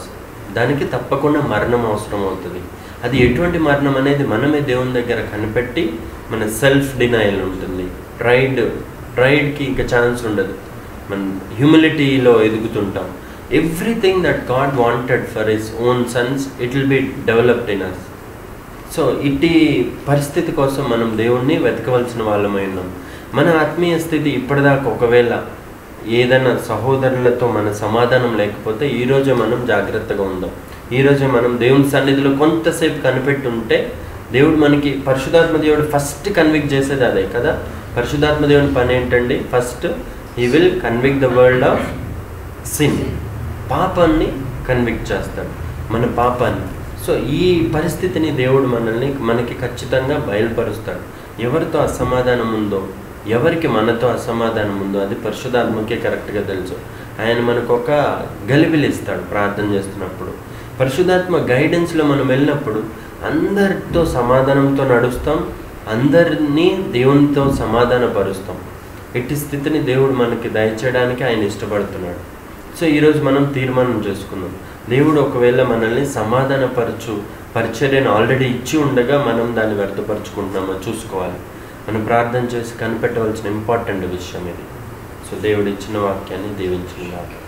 దానికి తప్పకుండా మరణం అవసరం అవుతుంది అది ఎటువంటి మరణం అనేది మనమే దేవుని దగ్గర కనిపెట్టి మన సెల్ఫ్ డినయల్ ఉంటుంది ప్రైడ్ ప్రైడ్కి ఇంకా ఛాన్స్ ఉండదు మన హ్యూమిలిటీలో ఎదుగుతుంటాం everything that God wanted for his own sons it will be developed in us so ఇట్టి పరిస్థితి కోసం మనం దేవుణ్ణి వెతకవలసిన వాళ్ళమై ఉన్నాం మన ఆత్మీయ స్థితి ఇప్పటిదాకా ఒకవేళ ఏదైనా సహోదరులతో మన సమాధానం లేకపోతే ఈరోజే మనం జాగ్రత్తగా ఉందాం ఈరోజే మనం దేవుని సన్నిధిలో కొంతసేపు కనిపెట్టి ఉంటే దేవుడు మనకి పరిశుధాత్మ దేవుడు ఫస్ట్ కన్విక్ట్ చేసేది అదే కదా పరిశుధాత్మ దేవుని పని ఏంటండి first he will convict the world of sin పాపాన్ని కన్విక్ట్ చేస్తాడు మన పాపాన్ని సో ఈ పరిస్థితిని దేవుడు మనల్ని మనకి ఖచ్చితంగా బయలుపరుస్తాడు ఎవరితో అసమాధానం ఉందో ఎవరికి మనతో అసమాధానం ఉందో అది పరిశుధాత్మకే కరెక్ట్గా తెలుసు ఆయన మనకు ఒక గలిబిలిస్తాడు ప్రార్థన చేస్తున్నప్పుడు పరిశుధాత్మ గైడెన్స్లో మనం వెళ్ళినప్పుడు అందరితో సమాధానంతో నడుస్తాం అందరినీ దేవునితో సమాధానపరుస్తాం ఎట్టి స్థితిని దేవుడు మనకి దయచేయడానికి ఆయన ఇష్టపడుతున్నాడు సో ఈరోజు మనం తీర్మానం చేసుకుందాం దేవుడు ఒకవేళ మనల్ని సమాధానపరచు పరిచర్యను ఆల్రెడీ ఇచ్చి ఉండగా మనం దాన్ని వ్యర్థపరచుకుంటున్నామో చూసుకోవాలి మనం ప్రార్థన చేసి కనిపెట్టవలసిన ఇంపార్టెంట్ విషయం ఇది సో దేవుడు ఇచ్చిన వాక్యాన్ని దీవించిన